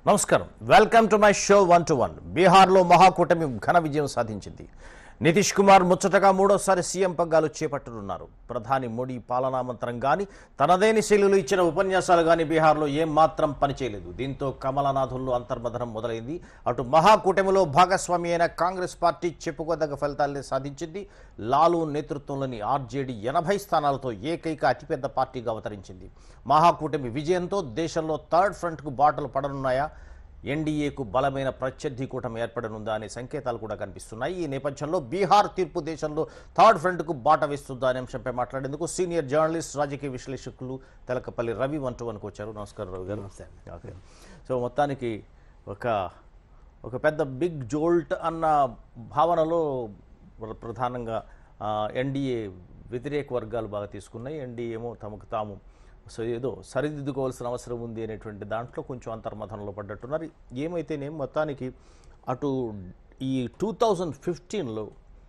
నమస్కారం welcome to my show one two one బీహార్లో మహాకూటమి ఘన విజయం సాధించింది నితీష్ కుమార్ ముచ్చటగా మూడోసారి సీఎం పగ్గాలు చేపట్టనున్నారు ప్రధాని మోడీ పాలనామంతరం గాని తనదైన శైలిలో ఇచ్చిన ఉపన్యాసాలు గాని బీహార్లో ఏం మాత్రం పనిచేయలేదు దీంతో కమలనాథుల్లో అంతర్మథనం మొదలైంది అటు మహాకూటమిలో భాగస్వామి అయిన కాంగ్రెస్ పార్టీ చెప్పుకోదగ్గ ఫలితాలనే సాధించింది లాలు నేతృత్వంలోని ఆర్జేడీ ఎనభై స్థానాలతో ఏకైక అతిపెద్ద పార్టీగా అవతరించింది మహాకూటమి విజయంతో దేశంలో థర్డ్ ఫ్రంట్కు బాటలు పడనున్నాయా ఎన్డీఏకు బలమైన ప్రత్యర్థి కూటమి ఏర్పడనుందా అనే సంకేతాలు కూడా కనిపిస్తున్నాయి ఈ నేపథ్యంలో బీహార్ తీర్పు దేశంలో థర్డ్ ఫ్రంట్కు బాట వేస్తుందా అనే అంశంపై మాట్లాడేందుకు సీనియర్ జర్నలిస్ట్ రాజకీయ విశ్లేషకులు తెలకపల్లి రవి వన్ టు వన్కు వచ్చారు నమస్కారం రవి గారు ఓకే సో మొత్తానికి ఒక ఒక పెద్ద బిగ్ జోల్ట్ అన్న భావనలో ప్ర- ప్రధానంగా ఎన్డీఏ వ్యతిరేక వర్గాలు బాగా తీసుకున్నాయి ఎన్డీఏ ఏమో తమకు తాము సో ఏదో సరిదిద్దుకోవాల్సిన అవసరం ఉంది అనేటువంటి దాంట్లో కొంచెం అంతర్మథనంలో పడ్డట్టున్నారు ఏమైతేనేం మొత్తానికి అటు ఈ టూ థౌజండ్ ఫిఫ్టీన్లో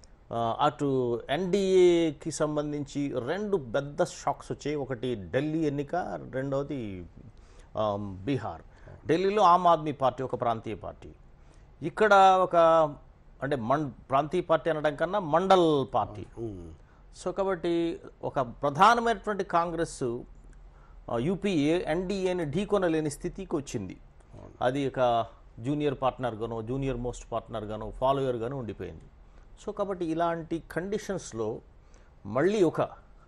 అటు ఎన్డీఏకి సంబంధించి రెండు పెద్ద షాక్స్ వచ్చాయి ఒకటి ఢిల్లీ ఎన్నిక రెండవది ఆ, బీహార్ ఢిల్లీలో ఆమ్ ఆద్మీ పార్టీ ఒక ప్రాంతీయ పార్టీ ఇక్కడ ఒక అంటే మం ప్రాంతీయ పార్టీ అనడం కన్నా మండల్ పార్టీ సో కాబట్టి ఒక ప్రధానమైనటువంటి కాంగ్రెస్ ఆ, యూపీఏ ఎన్డీఏని ఢీకొనలేని స్థితికి వచ్చింది అది ఒక జూనియర్ పార్ట్నర్గానో జూనియర్ మోస్ట్ పార్ట్నర్గానో ఫాలోయర్గానో ఉండిపోయింది సో కాబట్టి ఇలాంటి కండిషన్స్లో మళ్ళీ ఒక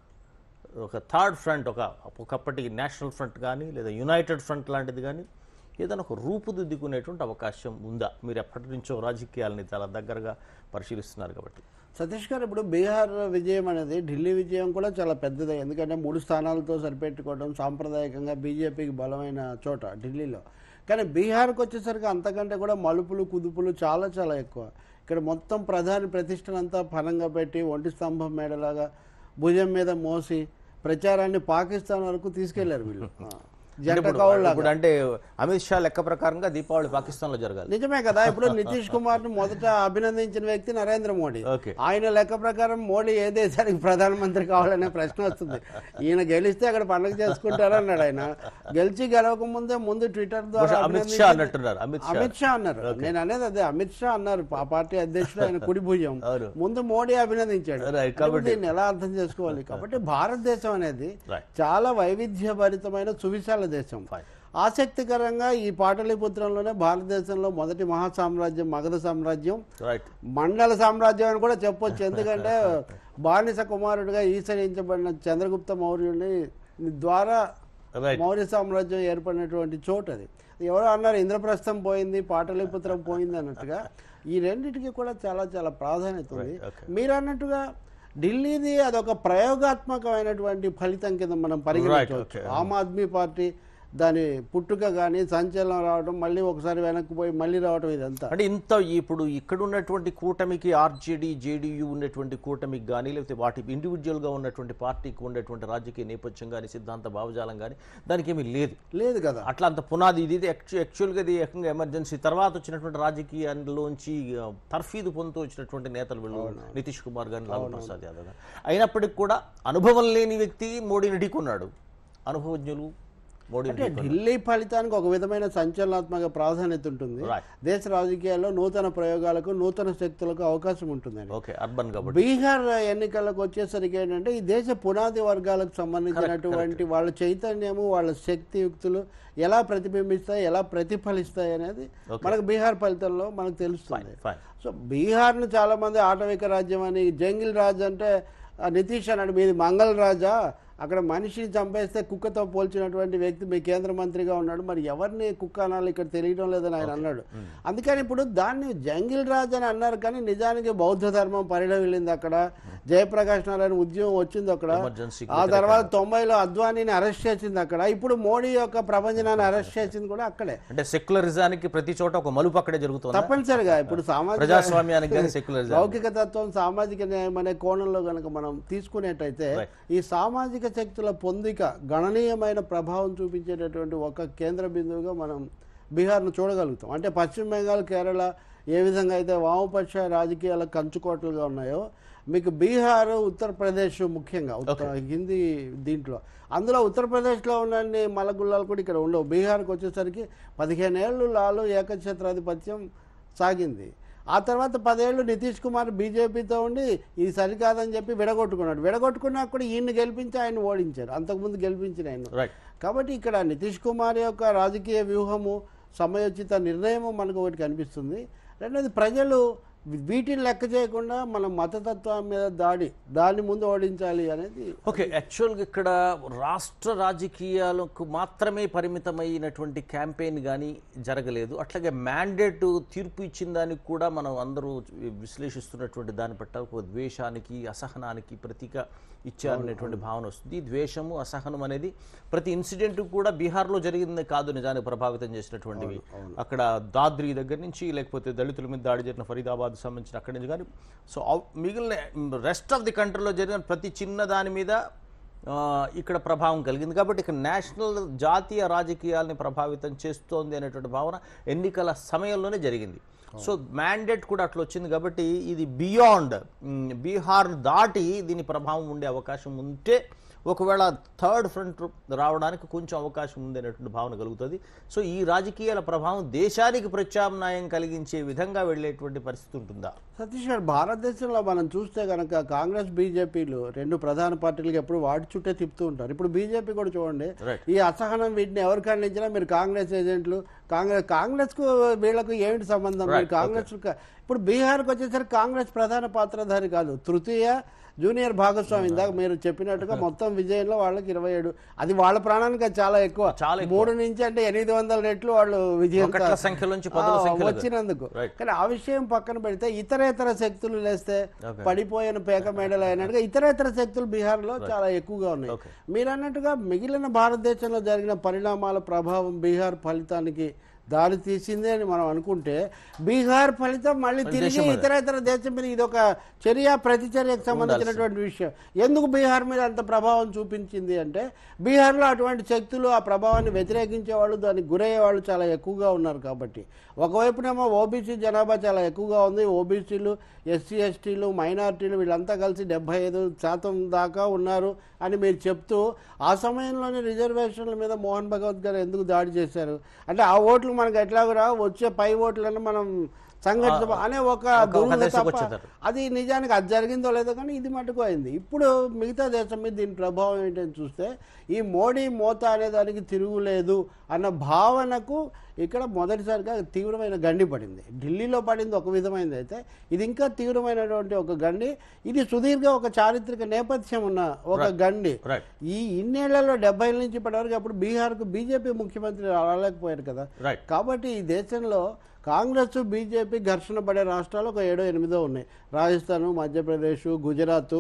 ఒక థర్డ్ ఫ్రంట్ ఒక ఒకప్పటి నేషనల్ ఫ్రంట్ కానీ లేదా యునైటెడ్ ఫ్రంట్ లాంటిది కానీ ఏదైనా ఒక రూపుదిద్దుకునేటువంటి అవకాశం ఉందా మీరు ఎప్పటి నుంచో రాజకీయాలని చాలా దగ్గరగా పరిశీలిస్తున్నారు కాబట్టి సతీష్ గారు ఇప్పుడు బీహార్ విజయం అనేది ఢిల్లీ విజయం కూడా చాలా పెద్దదే ఎందుకంటే మూడు స్థానాలతో సరిపెట్టుకోవడం సాంప్రదాయకంగా బీజేపీకి బలమైన చోట ఢిల్లీలో కానీ బీహార్కి వచ్చేసరికి అంతకంటే కూడా మలుపులు కుదుపులు చాలా చాలా ఎక్కువ ఇక్కడ మొత్తం ప్రధాని ప్రతిష్టనంతా ఫలంగా పెట్టి ఒంటి స్తంభం మేడలాగా భుజం మీద మోసి ప్రచారాన్ని పాకిస్తాన్ వరకు తీసుకెళ్లారు వీళ్ళు ఆ, జంట ఇప్పుడు కౌళ్ళలాగా. ఇప్పుడు అంటే అమిత్ షా లెక్క ప్రకారంగా దీపావళి పాకిస్తాన్లో జరగాలి నిజమే కదా ఇప్పుడు నితీష్ కుమార్ ను మొదట అభినందించిన వ్యక్తి నరేంద్ర మోడీ ఓకే ఆయన లెక్క ప్రకారం మోడీ ఏ దేశానికి ప్రధానమంత్రి కావాలనే ప్రశ్న వస్తుంది ఈయన గెలిస్తే అక్కడ పండుగ చేసుకుంటారన్నాడు ఆయన గెలిచి గెలవక ముందే ముందు ట్విట్టర్ ద్వారా బహుశా అమిత్ షా అభినందించి- అన్నట్టున్నారు అమిత్ షా అమిత్ షా అన్నారు నేను అనేది అదే అమిత్ షా అన్నారు ఆ పార్టీ అధ్యక్షుడు ఆయన కుడి భుజం అవును. ముందు మోడీ అభినందించాడు Right, అంటే ఇప్పుడు దీన్ని ఎలా అర్థం చేసుకోవాలి కాబట్టి భారతదేశం అనేది Right. చాలా వైవిధ్యభరితమైన సువిశాల దేశం Fine. ఆసక్తికరంగా ఈ పాటలీపుత్రంలోనే భారతదేశంలో మొదటి మహా సామ్రాజ్యం మగధ సామ్రాజ్యం రైట్ మండల సామ్రాజ్యం అని కూడా చెప్పొచ్చు ఎందుకంటే బానిస కుమారుడిగా ఈసరించబడిన చంద్రగుప్త మౌర్యుని ద్వారా రైట్ మౌర్య సామ్రాజ్యం ఏర్పడినటువంటి చోటు అది ఎవరో అన్నారు ఇంద్రప్రస్థం పోయింది పాటలీపుత్రం పోయింది అన్నట్టుగా ఈ రెండింటికి కూడా చాలా చాలా ప్రాధాన్యత ఉంది Right, okay. మీరు అన్నట్టుగా ఢిల్లీది అదొక ప్రయోగాత్మకమైనటువంటి ఫలితం కింద మనం పరిగణించవచ్చు okay. ఆమ్ ఆద్మీ పార్టీ దాని పుట్టుక కానీ సంచలనం రావడం మళ్ళీ ఒకసారి వెనక్కి పోయి మళ్ళీ రావడం ఇదంతా అంటే ఇంత ఇప్పుడు ఇక్కడ ఉన్నటువంటి కూటమికి ఆర్జేడీ జేడీయూ ఉన్నటువంటి కూటమికి కానీ లేకపోతే వాటి ఇండివిజువల్గా ఉన్నటువంటి పార్టీకి ఉన్నటువంటి రాజకీయ నేపథ్యం కానీ సిద్ధాంత భావజాలం కానీ దానికి ఏమీ లేదు లేదు కదా అట్లా అంత పునాది ఇది ఇది యాక్చు యాక్చువల్గా ఇది ఏకంగా ఎమర్జెన్సీ తర్వాత వచ్చినటువంటి రాజకీయాల్లోంచి ఆ, తర్ఫీదు పొందుతూ వచ్చినటువంటి నేతలు వీళ్ళు నితీష్ కుమార్ గాని లాలూ ప్రసాద్ యాదవ్ గాని అయినప్పటికీ కూడా అనుభవం లేని వ్యక్తి మోడీని ఢీకొన్నాడు అనుభవజ్ఞులు మోడీని అంటే ఢిల్లీ ఫలితానికి ఒక విధమైన సంచలనాత్మక ప్రాధాన్యత ఉంటుంది Right. దేశ రాజకీయాల్లో నూతన ప్రయోగాలకు నూతన శక్తులకు అవకాశం ఉంటుందండి ఓకే అర్బన్ కాబట్టి బీహార్ ఎన్నికలకు వచ్చేసరికి ఏంటంటే ఈ దేశ పునాది వర్గాలకు సంబంధించినటువంటి వాళ్ళ చైతన్యము వాళ్ళ శక్తియుక్తులు ఎలా ప్రతిబింబిస్తాయి ఎలా ప్రతిఫలిస్తాయి అనేది మనకు బీహార్ ఫలితంలో మనకు తెలుస్తుంది ఫైన్ సో బీహార్ను చాలా మంది ఆటవిక రాజ్యం అని జంగిల్ రాజ్ అంటే ఆ, నితీష్ అన్నాడు మీది మంగళ రాజా అక్కడ మనిషిని చంపేస్తే కుక్కతో పోల్చినటువంటి వ్యక్తి మీ కేంద్ర మంత్రిగా ఉన్నాడు మరి ఎవరిని కుక్క అనాలి ఇక్కడ తెలియడం లేదని ఆయన అన్నాడు అందుకని ఇప్పుడు దాన్ని జంగిల్ రాజ్ అని అన్నారు కానీ నిజానికి బౌద్ధ ధర్మం పరిణం వెళ్ళింది అక్కడ జయప్రకాష్ నారాయణ ఉద్యమం వచ్చింది అక్కడ ఎమర్జెన్సీ ఆ తర్వాత తొంభైలో అద్వానీని అరెస్ట్ చేసింది అక్కడ ఇప్పుడు మోడీ యొక్క ప్రభంజనాన్ని అరెస్ట్ చేసింది కూడా అక్కడే అంటే సెక్యులరిజానికి ప్రతి చోట ఒక మలుపు అక్కడే జరుగుతుంది తప్పనిసరిగా ఇప్పుడు సామాజిక ప్రజాస్వామ్యానికి కానీ సెక్యులరిజం లౌకిక తత్వం సామాజిక న్యాయం అనే కోణంలో కనుక మనం తీసుకునేటైతే Right. ఈ సామాజిక శక్తుల పొందిక గణనీయమైన ప్రభావం చూపించేటటువంటి ఒక కేంద్ర బిందువుగా మనం బీహార్ను చూడగలుగుతాం అంటే పశ్చిమ బెంగాల్ కేరళ ఏ విధంగా అయితే వామపక్ష రాజకీయాల కంచుకోటలుగా ఉన్నాయో మీకు బీహార్ ఉత్తరప్రదేశ్ ముఖ్యంగా ఉత్తర హిందీ దీంట్లో అందులో ఉత్తరప్రదేశ్లో ఉన్నన్ని మలగుల్లాలు కూడా ఇక్కడ ఉండవు బీహార్కి వచ్చేసరికి పదిహేను ఏళ్ళు లాలు ఏకఛత్రాధిపత్యం సాగింది ఆ తర్వాత పదేళ్ళు నితీష్ కుమార్ బీజేపీతో ఉండి ఇది సరికాదని చెప్పి విడగొట్టుకున్నాడు విడగొట్టుకున్నా కూడా ఈయన్ని గెలిపించి ఆయన ఓడించారు అంతకుముందు గెలిపించిన ఆయన రైట్ కాబట్టి ఇక్కడ నితీష్ కుమార్ యొక్క రాజకీయ వ్యూహము సమయోచిత నిర్ణయము మనకు ఒకటి కనిపిస్తుంది రెండోది ప్రజలు వీటిని లెక్క చేయకుండా మన మతతత్వం మీద దాడి దాన్ని ముందు ఓడించాలి అనేది ఓకే యాక్చువల్గా ఇక్కడ రాష్ట్ర రాజకీయాలకు మాత్రమే పరిమితమైనటువంటి క్యాంపెయిన్ కానీ జరగలేదు అట్లాగే మ్యాండేట్ తీర్పు ఇచ్చిన దానికి కూడా మనం అందరూ విశ్లేషిస్తున్నటువంటి దాన్ని పట్ల ఒక ద్వేషానికి అసహనానికి ప్రతీక ఇచ్చారనేటువంటి భావన వస్తుంది ఈ ద్వేషము అసహనం అనేది ప్రతి ఇన్సిడెంట్ కూడా బీహార్లో జరిగింది కాదు నిజానికి ప్రభావితం చేసినటువంటివి అక్కడ దాద్రి దగ్గర నుంచి లేకపోతే దళితుల మీద దాడి జరిగిన ఫరీదాబాద్ సంబంధించిన అక్కడి నుంచి కానీ సో అవ్- మిగిలిన రెస్ట్ ఆఫ్ ది కంట్రీలో జరిగిన ప్రతి చిన్న దాని మీద ఆ, ఇక్కడ ప్రభావం కలిగింది కాబట్టి ఇక్కడ నేషనల్ జాతీయ రాజకీయాల్ని ప్రభావితం చేస్తోంది అనేటువంటి భావన ఎన్నికల సమయంలోనే జరిగింది సో మ్యాండేట్ కూడా అట్లా వచ్చింది కాబట్టి ఇది బియాండ్ బీహార్ దాటి దీని ప్రభావం ఉండే అవకాశం ఉంటే ఒకవేళ థర్డ్ ఫ్రంట్ రావడానికి కొంచెం అవకాశం ఉంది అనేటువంటి భావన కలుగుతుంది సో ఈ రాజకీయాల ప్రభావం దేశానికి ప్రత్యామ్నాయం కలిగించే విధంగా వెళ్ళేటువంటి పరిస్థితి ఉంటుందా సతీష్ గారు భారతదేశంలో మనం చూస్తే కనుక కాంగ్రెస్ బీజేపీలు రెండు ప్రధాన పార్టీలకు ఎప్పుడు వాటి చుట్టే తిప్పుతూ ఉంటారు ఇప్పుడు బీజేపీ కూడా చూడండి Right. ఈ అసహనం వీటిని ఎవరు ఖండించినా మీరు కాంగ్రెస్ ఏజెంట్లు కాంగ్రెస్ కాంగ్రెస్కు వీళ్ళకు ఏమిటి సంబంధం మీరు కాంగ్రెస్ ఇప్పుడు బీహార్కి వచ్చేసరికి కాంగ్రెస్ ప్రధాన పాత్రధారి కాదు తృతీయ జూనియర్ భాగస్వామి ఇందాక మీరు చెప్పినట్టుగా మొత్తం విజయంలో వాళ్ళకి ఇరవై ఏడు అది వాళ్ళ ప్రాణానికి అది చాలా ఎక్కువ చాలా మూడు నుంచి అంటే ఎనిమిది వందల రెట్లు వాళ్ళు విజయం ఒకట్ల సంఖ్యలోంచి పదుల ఆ, సంఖ్యలో వచ్చినందుకు Right. కానీ ఆ విషయం పక్కన పెడితే ఇతరేతర శక్తులు లేస్తే Okay. పడిపోయిన పేక మేడలు అయినట్టుగా ఇతరేతర శక్తులు బీహార్లో చాలా ఎక్కువగా ఉన్నాయి Okay. మీరు అన్నట్టుగా మిగిలిన భారతదేశంలో జరిగిన పరిణామాల ప్రభావం బీహార్ ఫలితానికి దారి తీసింది అని మనం అనుకుంటే బీహార్ ఫలితం మళ్ళీ తిరిగి ఇతరేతర దేశం మీద ఇది ఒక చర్య ప్రతిచర్యకు సంబంధించినటువంటి విషయం ఎందుకు బీహార్ మీద అంత ప్రభావం చూపించింది అంటే బీహార్లో అటువంటి శక్తులు ఆ ప్రభావాన్ని వ్యతిరేకించే వాళ్ళు దానికి గురయ్యే వాళ్ళు చాలా ఎక్కువగా ఉన్నారు కాబట్టి ఒకవైపునేమో ఓబీసీ జనాభా చాలా ఎక్కువగా ఉంది ఓబీసీలు ఎస్సీ ఎస్టీలు మైనారిటీలు వీళ్ళంతా కలిసి డెబ్బై ఐదు శాతం దాకా ఉన్నారు అని మీరు చెప్తూ ఆ సమయంలోనే రిజర్వేషన్ల మీద మోహన్ భగవత్ గారు ఎందుకు దాడి చేశారు అంటే ఆ ఓట్లు మనకు ఎట్లాగో రావు వచ్చే పై ఓట్లను మనం సంఘటిత అనే ఒక ఒక దురుగు దశకు తప్ప వచ్చేసారు. అది నిజానికి అది జరిగిందో లేదో కానీ ఇది మటుకు అయింది ఇప్పుడు మిగతా దేశం మీద దీని ప్రభావం ఏంటని చూస్తే ఈ మోడీ మోత అనే దానికి తిరుగులేదు అన్న భావనకు ఇక్కడ మొదటిసారిగా తీవ్రమైన గండి పడింది ఢిల్లీలో పడింది ఒక విధమైనది అయితే ఇది ఇంకా తీవ్రమైనటువంటి ఒక గండి ఇది సుదీర్ఘ ఒక చారిత్రక నేపథ్యం ఉన్న ఒక గండి రైట్ ఈ ఇన్నేళ్లలో డెబ్బై నుంచి ఇప్పటివరకు అప్పుడు బీహార్కు బీజేపీ ముఖ్యమంత్రి రాలేకపోయారు కదా రైట్ కాబట్టి ఈ దేశంలో కాంగ్రెస్ బీజేపీ ఘర్షణ పడే రాష్ట్రాలు ఒక ఏడో ఎనిమిదో ఉన్నాయి రాజస్థాన్ మధ్యప్రదేశ్ గుజరాత్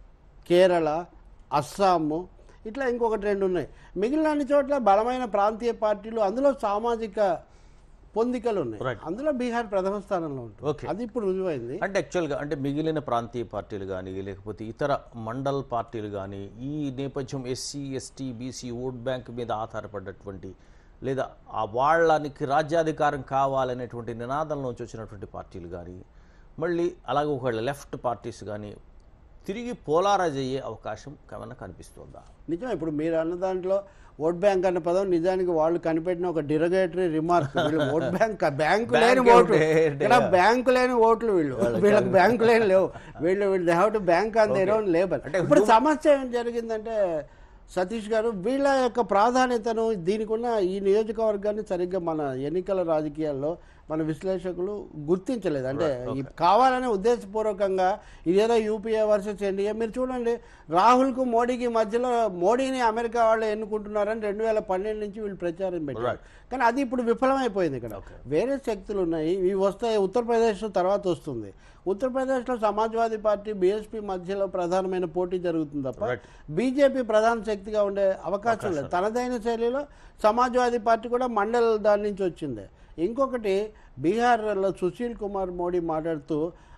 కేరళ అస్సాము ఇట్లా ఇంకొకటి రెండు ఉన్నాయి మిగిలిన అన్ని చోట్ల బలమైన ప్రాంతీయ పార్టీలు అందులో సామాజిక పొందికలు ఉన్నాయి Right. అందులో బీహార్ ప్రథమ స్థానంలో ఉంటుంది Okay. అది ఇప్పుడు రుజువైంది అంటే యాక్చువల్గా అంటే మిగిలిన ప్రాంతీయ పార్టీలు కానీ లేకపోతే ఇతర మండల్ పార్టీలు కానీ ఈ నేపథ్యం SC ST BC vote bank మీద ఆధారపడ్డటువంటి లేదా ఆ వాళ్ళనికి రాజ్యాధికారం కావాలనేటువంటి నినాదంలోంచి వచ్చినటువంటి పార్టీలు కానీ మళ్ళీ అలాగే ఒకవేళ లెఫ్ట్ పార్టీస్ కానీ తిరిగి పోలారైజ్ అయ్యే అవకాశం ఏమైనా కనిపిస్తుందా నిజం ఇప్పుడు మీరు అన్న దాంట్లో ఓట్ బ్యాంక్ అన్న పదం నిజానికి వాళ్ళు కనిపెట్టిన ఒక డిరగేటరీ రిమార్క్ వీళ్ళు ఓట్ బ్యాంక్ బ్యాంకు లేని Bank ఓట్లు ఉంటే- ఇక్కడ బ్యాంకు లేని ఓట్లు వీళ్ళు వీళ్ళకి బ్యాంకు లేని లేవు వీళ్ళు వీళ్ళు they have to bank on their own labour ఇప్పుడు సమస్య ఏం జరిగిందంటే సతీష్ గారు వీళ్ళ యొక్క ప్రాధాన్యతను దీనికి ఉన్న ఈ నియోజకవర్గాన్ని సరిగ్గా మన ఎన్నికల రాజకీయాల్లో మన విశ్లేషకులు గుర్తించలేదు అంటే ఈ కావాలనే ఉద్దేశపూర్వకంగా ఇదేదో యూపీఏ వర్సెస్ ఎన్డీఏ మీరు చూడండి రాహుల్కు మోడీకి మధ్యలో మోడీని అమెరికా వాళ్ళు ఎన్నుకుంటున్నారని రెండు వేల పన్నెండు నుంచి వీళ్ళు ప్రచారం పెట్టారు కానీ అది ఇప్పుడు విఫలమైపోయింది ఇక్కడ వేరే శక్తులు ఉన్నాయి ఇవి వస్తాయి ఉత్తరప్రదేశ్ తర్వాత వస్తుంది ఉత్తరప్రదేశ్లో సమాజ్వాదీ పార్టీ బీఎస్పీ మధ్యలో ప్రధానమైన పోటీ జరుగుతుంది తప్ప బీజేపీ ప్రధాన శక్తిగా ఉండే అవకాశం లేదు తనదైన శైలిలో సమాజ్వాదీ పార్టీ కూడా మండల్ దాని నుంచి వచ్చింది ఇంకొకటి బీహార్లో సుశీల్ కుమార్ మోడీ మాట్లాడుతూ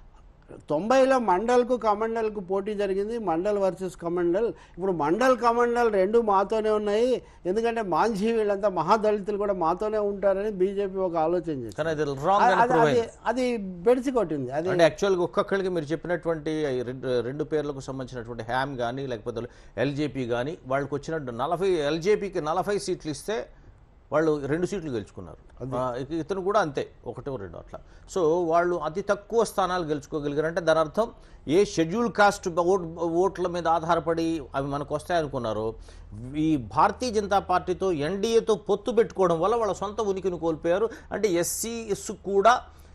తొంభైలో మండల్కు కమండల్కు పోటీ జరిగింది మండల్ వర్సెస్ కమండల్ ఇప్పుడు మండల్ కమండల్ రెండు మాతోనే ఉన్నాయి ఎందుకంటే మాంఝీ వీళ్ళంతా మహాదళితులు కూడా మాతోనే ఉంటారని బీజేపీ ఒక ఆలోచన చేసింది కానీ అది రాంగ్ అని అది- ప్రూవ్ అది అది బెడిసి కొట్టింది అది అంటే యాక్చువల్గా ఒక్కొక్కరికి మీరు చెప్పినటువంటి ఈ రెండు రెండు పేర్లకు సంబంధించినటువంటి హ్యామ్ కానీ లేకపోతే ఎల్జేపీ కానీ వాళ్ళకి వచ్చినట్టు నలభై ఎల్జేపీకి నలభై సీట్లు ఇస్తే వాళ్ళు రెండు సీట్లు గెలుచుకున్నారు ఆ, ఇక ఇతను కూడా అంతే ఒకటో రెండు అట్లా సో వాళ్ళు అతి తక్కువ స్థానాలు గెలుచుకోగలిగారంటే దాని అర్థం ఏ షెడ్యూల్ కాస్ట్ ఓట్ ఓట్ల మీద ఆధారపడి అవి మనకు వస్తాయనుకున్నారో ఈ భారతీయ జనతా పార్టీతో ఎన్డీఏతో పొత్తు పెట్టుకోవడం వల్ల వాళ్ళ సొంత ఉనికిని కోల్పోయారు అంటే ఎస్సీ ఎస్ కూడా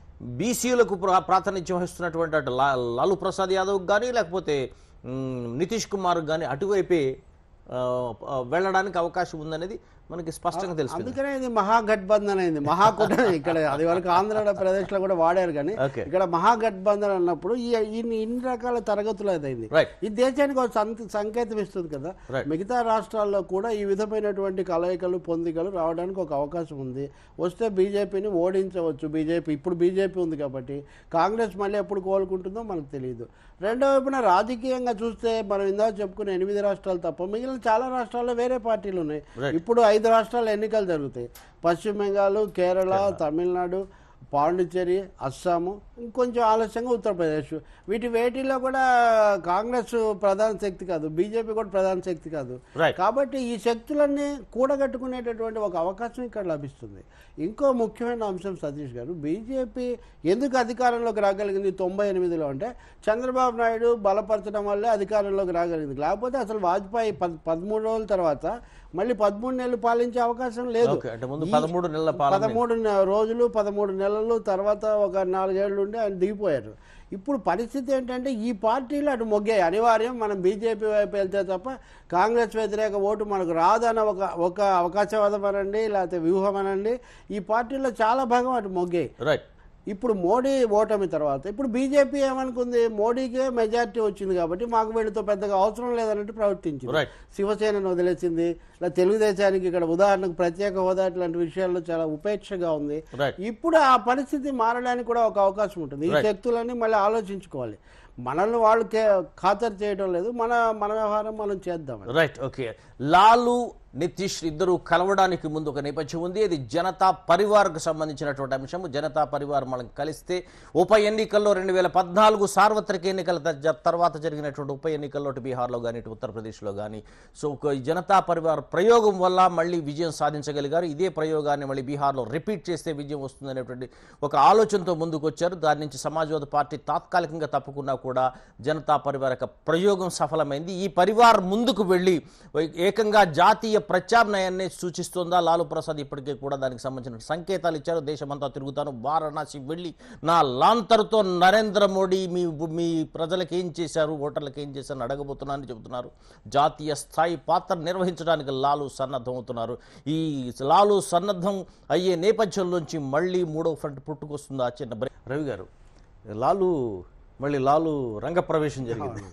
బీసీలకు ప్రా ప్రాతినిధ్యం వహిస్తున్నటువంటి అటు లా లాలు ప్రసాద్ యాదవ్ కానీ లేకపోతే మ్, నితీష్ కుమార్ కానీ అటువైపే ఆ, ఆ, వెళ్ళడానికి అవకాశం ఉందనేది మనకి స్పష్టంగా తెలుసు అందుకనే ఇది మహాగఠబంధన్ అయింది మహాకూటమి ఇక్కడ అది వరకు ఆంధ్రప్రదేశ్ లో కూడా వాడారు కానీ Okay. ఇక్కడ మహాగఠబంధన్ అన్నప్పుడు ఈ ఇన్ని ఇన్ని రకాల తరగతులు అది అయింది రైట్ ఈ దేశానికి ఒక సంత- సంకేతం ఇస్తుంది కదా Right. మిగతా రాష్ట్రాల్లో కూడా ఈ విధమైనటువంటి కలయికలు పొందికలు రావడానికి ఒక అవకాశం ఉంది వస్తే బీజేపీని ఓడించవచ్చు బీజేపీ ఇప్పుడు బీజేపీ ఉంది కాబట్టి కాంగ్రెస్ మళ్ళీ ఎప్పుడు కోలుకుంటుందో మనకు తెలియదు రెండో వైపున రాజకీయంగా చూస్తే మనం ఇందాక చెప్పుకున్న ఎనిమిది రాష్ట్రాలు తప్ప మిగిలిన చాలా రాష్ట్రాల్లో వేరే పార్టీలు ఉన్నాయి Right. ఇప్పుడు ఐదు రాష్ట్రాల్లో ఎన్నికలు జరుగుతాయి పశ్చిమ బెంగాల్ కేరళ తమిళనాడు పాండిచ్చేరి అస్సాము ఇంకొంచెం ఆలస్యంగా ఉత్తరప్రదేశ్ వీటి వేటిలో కూడా కాంగ్రెస్ ప్రధాన శక్తి కాదు బీజేపీ కూడా ప్రధాన శక్తి కాదు రైట్ కాబట్టి ఈ శక్తులన్నీ కూడగట్టుకునేటటువంటి ఒక అవకాశం ఇక్కడ లభిస్తుంది ఇంకో ముఖ్యమైన అంశం సతీష్ గారు బీజేపీ ఎందుకు అధికారంలోకి రాగలిగింది తొంభై ఎనిమిదిలో అంటే చంద్రబాబు నాయుడు బలపరచడం వల్లే అధికారంలోకి రాగలిగింది లేకపోతే అసలు వాజ్పేయి పద్ పదమూడు రోజుల తర్వాత మళ్ళీ పదమూడు నెలలు పాలించే అవకాశం లేదు ఓకే అంటే ముందు పదమూడు నెలల పాలన పదమూడు నె- రోజులు పదమూడు నెలలు తర్వాత ఒక నాలుగేళ్లు ఉండి ఆయన దిగిపోయారు ఇప్పుడు పరిస్థితి ఏంటంటే ఈ పార్టీలు అటు మొగ్గాయి అనివార్యం మనం బీజేపీ వైపు వెళ్తే తప్ప కాంగ్రెస్ వ్యతిరేక ఓటు మనకు రాదన్న ఒక ఒక అవకాశవాదం అనండి లేకపోతే వ్యూహం అనండి ఈ పార్టీలో చాలా భాగం అటు మొగ్గాయి రైట్ ఇప్పుడు మోడీ ఓటమి తర్వాత ఇప్పుడు బీజేపీ ఏమనుకుంది మోడీకే మెజారిటీ వచ్చింది కాబట్టి మాకు వీళ్ళతో పెద్దగా అవసరం లేదన్నట్టు ప్రవర్తించింది రైట్ శివసేనను వదిలేసింది ఇలా తెలుగుదేశానికి ఇక్కడ ఉదాహరణకు ప్రత్యేక హోదా ఇట్లాంటి విషయాల్లో చాలా ఉపేక్షగా ఉంది రైట్ ఇప్పుడు ఆ పరిస్థితి మారడానికి కూడా ఒక అవకాశం ఉంటుంది ఈ Right. శక్తులన్నీ మళ్ళీ ఆలోచించుకోవాలి మనల్ని వాళ్ళు కే- ఖాతరు చేయడం లేదు మన మన వ్యవహారం మనం చేద్దాం రైట్ ఓకే లాలు నితీష్ ఇద్దరు కలవడానికి ముందు ఒక నేపథ్యం ఉంది అది జనతా పరివార్కు సంబంధించినటువంటి అంశం జనతా పరివార్ మనం కలిస్తే ఉప ఎన్నికల్లో రెండు వేల పద్నాలుగు సార్వత్రిక ఎన్నికల త- తర్వాత జరిగినటువంటి ఉప ఎన్నికల్లో ఇటు బీహార్లో కానీ ఇటు ఉత్తరప్రదేశ్లో కానీ సో ఒక ఈ జనతా పరివార్ ప్రయోగం వల్ల మళ్ళీ విజయం సాధించగలిగారు ఇదే ప్రయోగాన్ని మళ్ళీ బీహార్లో రిపీట్ చేస్తే విజయం వస్తుందనేటువంటి ఒక ఆలోచనతో ముందుకు వచ్చారు దాని నుంచి సమాజ్వాదీ పార్టీ తాత్కాలికంగా తప్పుకున్నా కూడా జనతా పరివార్ యొక్క ప్రయోగం సఫలమైంది ఈ పరివార్ ముందుకు వెళ్ళి ఏకంగా జాతీయ ప్రత్యామ్నాయాన్ని సూచిస్తోందా లాలు ప్రసాద్ ఇప్పటికే కూడా దానికి సంబంధించిన సంకేతాలు ఇచ్చారు దేశమంతా తిరుగుతాను వారణాసి వెళ్ళి నా లాంతర్తో నరేంద్ర మోడీ మీ మీ ప్రజలకు ఏం చేశారు ఓటర్లకు ఏం చేశారని అడగబోతున్నానని చెబుతున్నారు జాతీయ స్థాయి పాత్ర నిర్వహించడానికి లాలు సన్నద్ధం అవుతున్నారు ఈ లాలు సన్నద్ధం అయ్యే నేపథ్యంలోంచి మళ్ళీ మూడో ఫ్రంట్ పుట్టుకొస్తుందా చిన్న బ్రేక్ రవి గారు లాలు మళ్ళీ లాలు రంగప్రవేశం జరిగింది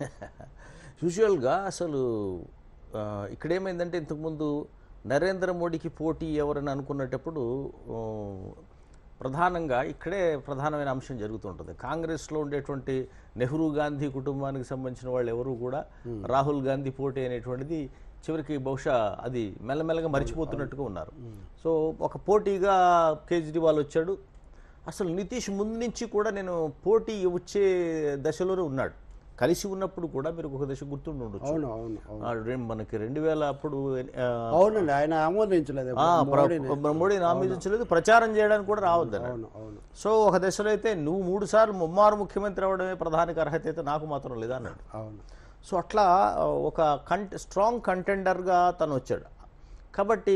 యూజువల్గా అసలు ఆ, ఇక్కడ ఏమైందంటే ఇంతకుముందు నరేంద్ర మోడీకి పోటీ ఎవరని అనుకున్నటప్పుడు ఆ, ప్రధానంగా ఇక్కడే ప్రధానమైన అంశం జరుగుతుంటుంది కాంగ్రెస్లో ఉండేటువంటి నెహ్రూ గాంధీ కుటుంబానికి సంబంధించిన వాళ్ళు ఎవరు కూడా రాహుల్ గాంధీ పోటీ అనేటువంటిది చివరికి బహుశా అది మెల్లమెల్లగా మర్చిపోతున్నట్టుగా ఉన్నారు సో ఒక పోటీగా కేజ్రీవాల్ వచ్చాడు అసలు నితీష్ ముందు నుంచి కూడా నేను పోటీ వచ్చే దశలోనే ఉన్నాడు కలిసి ఉన్నప్పుడు కూడా మీరు ఒక దశ గుర్తుండి ఉండొచ్చు అవును అవును అవును ఆ, రెం- మనకి రెండు వేల అప్పుడు ఆ, అవునండి ఆయన ఆమోదించలేదు ఆ, ప్ర- మోడీని ఆమోదించలేదు ప్రచారం చేయడానికి కూడా రావద్దని అవును అవును సో ఒక దశలో అయితే నువ్వు మూడు సార్లు ముమ్మారు ముఖ్యమంత్రి అవడమే ప్రధానికి అర్హత అయితే నాకు మాత్రం లేదా అన్నాడు అవును సో అట్లా ఆ, ఒక కంట స్ట్రాంగ్ కంటెండర్గా తను వచ్చాడు కాబట్టి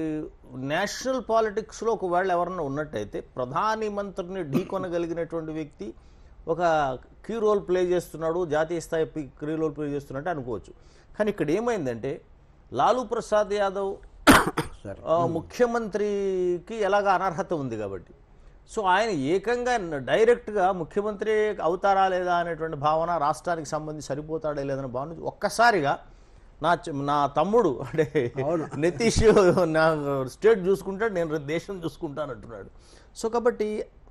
నేషనల్ పాలిటిక్స్లో ఒకవేళ ఎవరన్నా ఉన్నట్టయితే ప్రధాని మంత్రిని ఢీకొనగలిగినటువంటి వ్యక్తి ఒక కీ రోల్ ప్లే చేస్తున్నాడు జాతీయ స్థాయి కీ రోల్ ప్లే చేస్తున్నట్టు అనుకోవచ్చు కానీ ఇక్కడ ఏమైందంటే లాలూ ప్రసాద్ యాదవ్ సరే ఆ, ముఖ్యమంత్రికి ఎలాగ అనర్హత ఉంది కాబట్టి సో ఆయన ఏకంగా డైరెక్ట్గా ముఖ్యమంత్రి అవుతారా లేదా అనేటువంటి భావన రాష్ట్రానికి సంబంధించి సరిపోతాడా లేదనే భావన ఒక్కసారిగా నా చె- నా తమ్ముడు అంటే నితీష్ నా స్టేట్ చూసుకుంటాడు నేను దేశం చూసుకుంటాను అంటున్నాడు సో కాబట్టి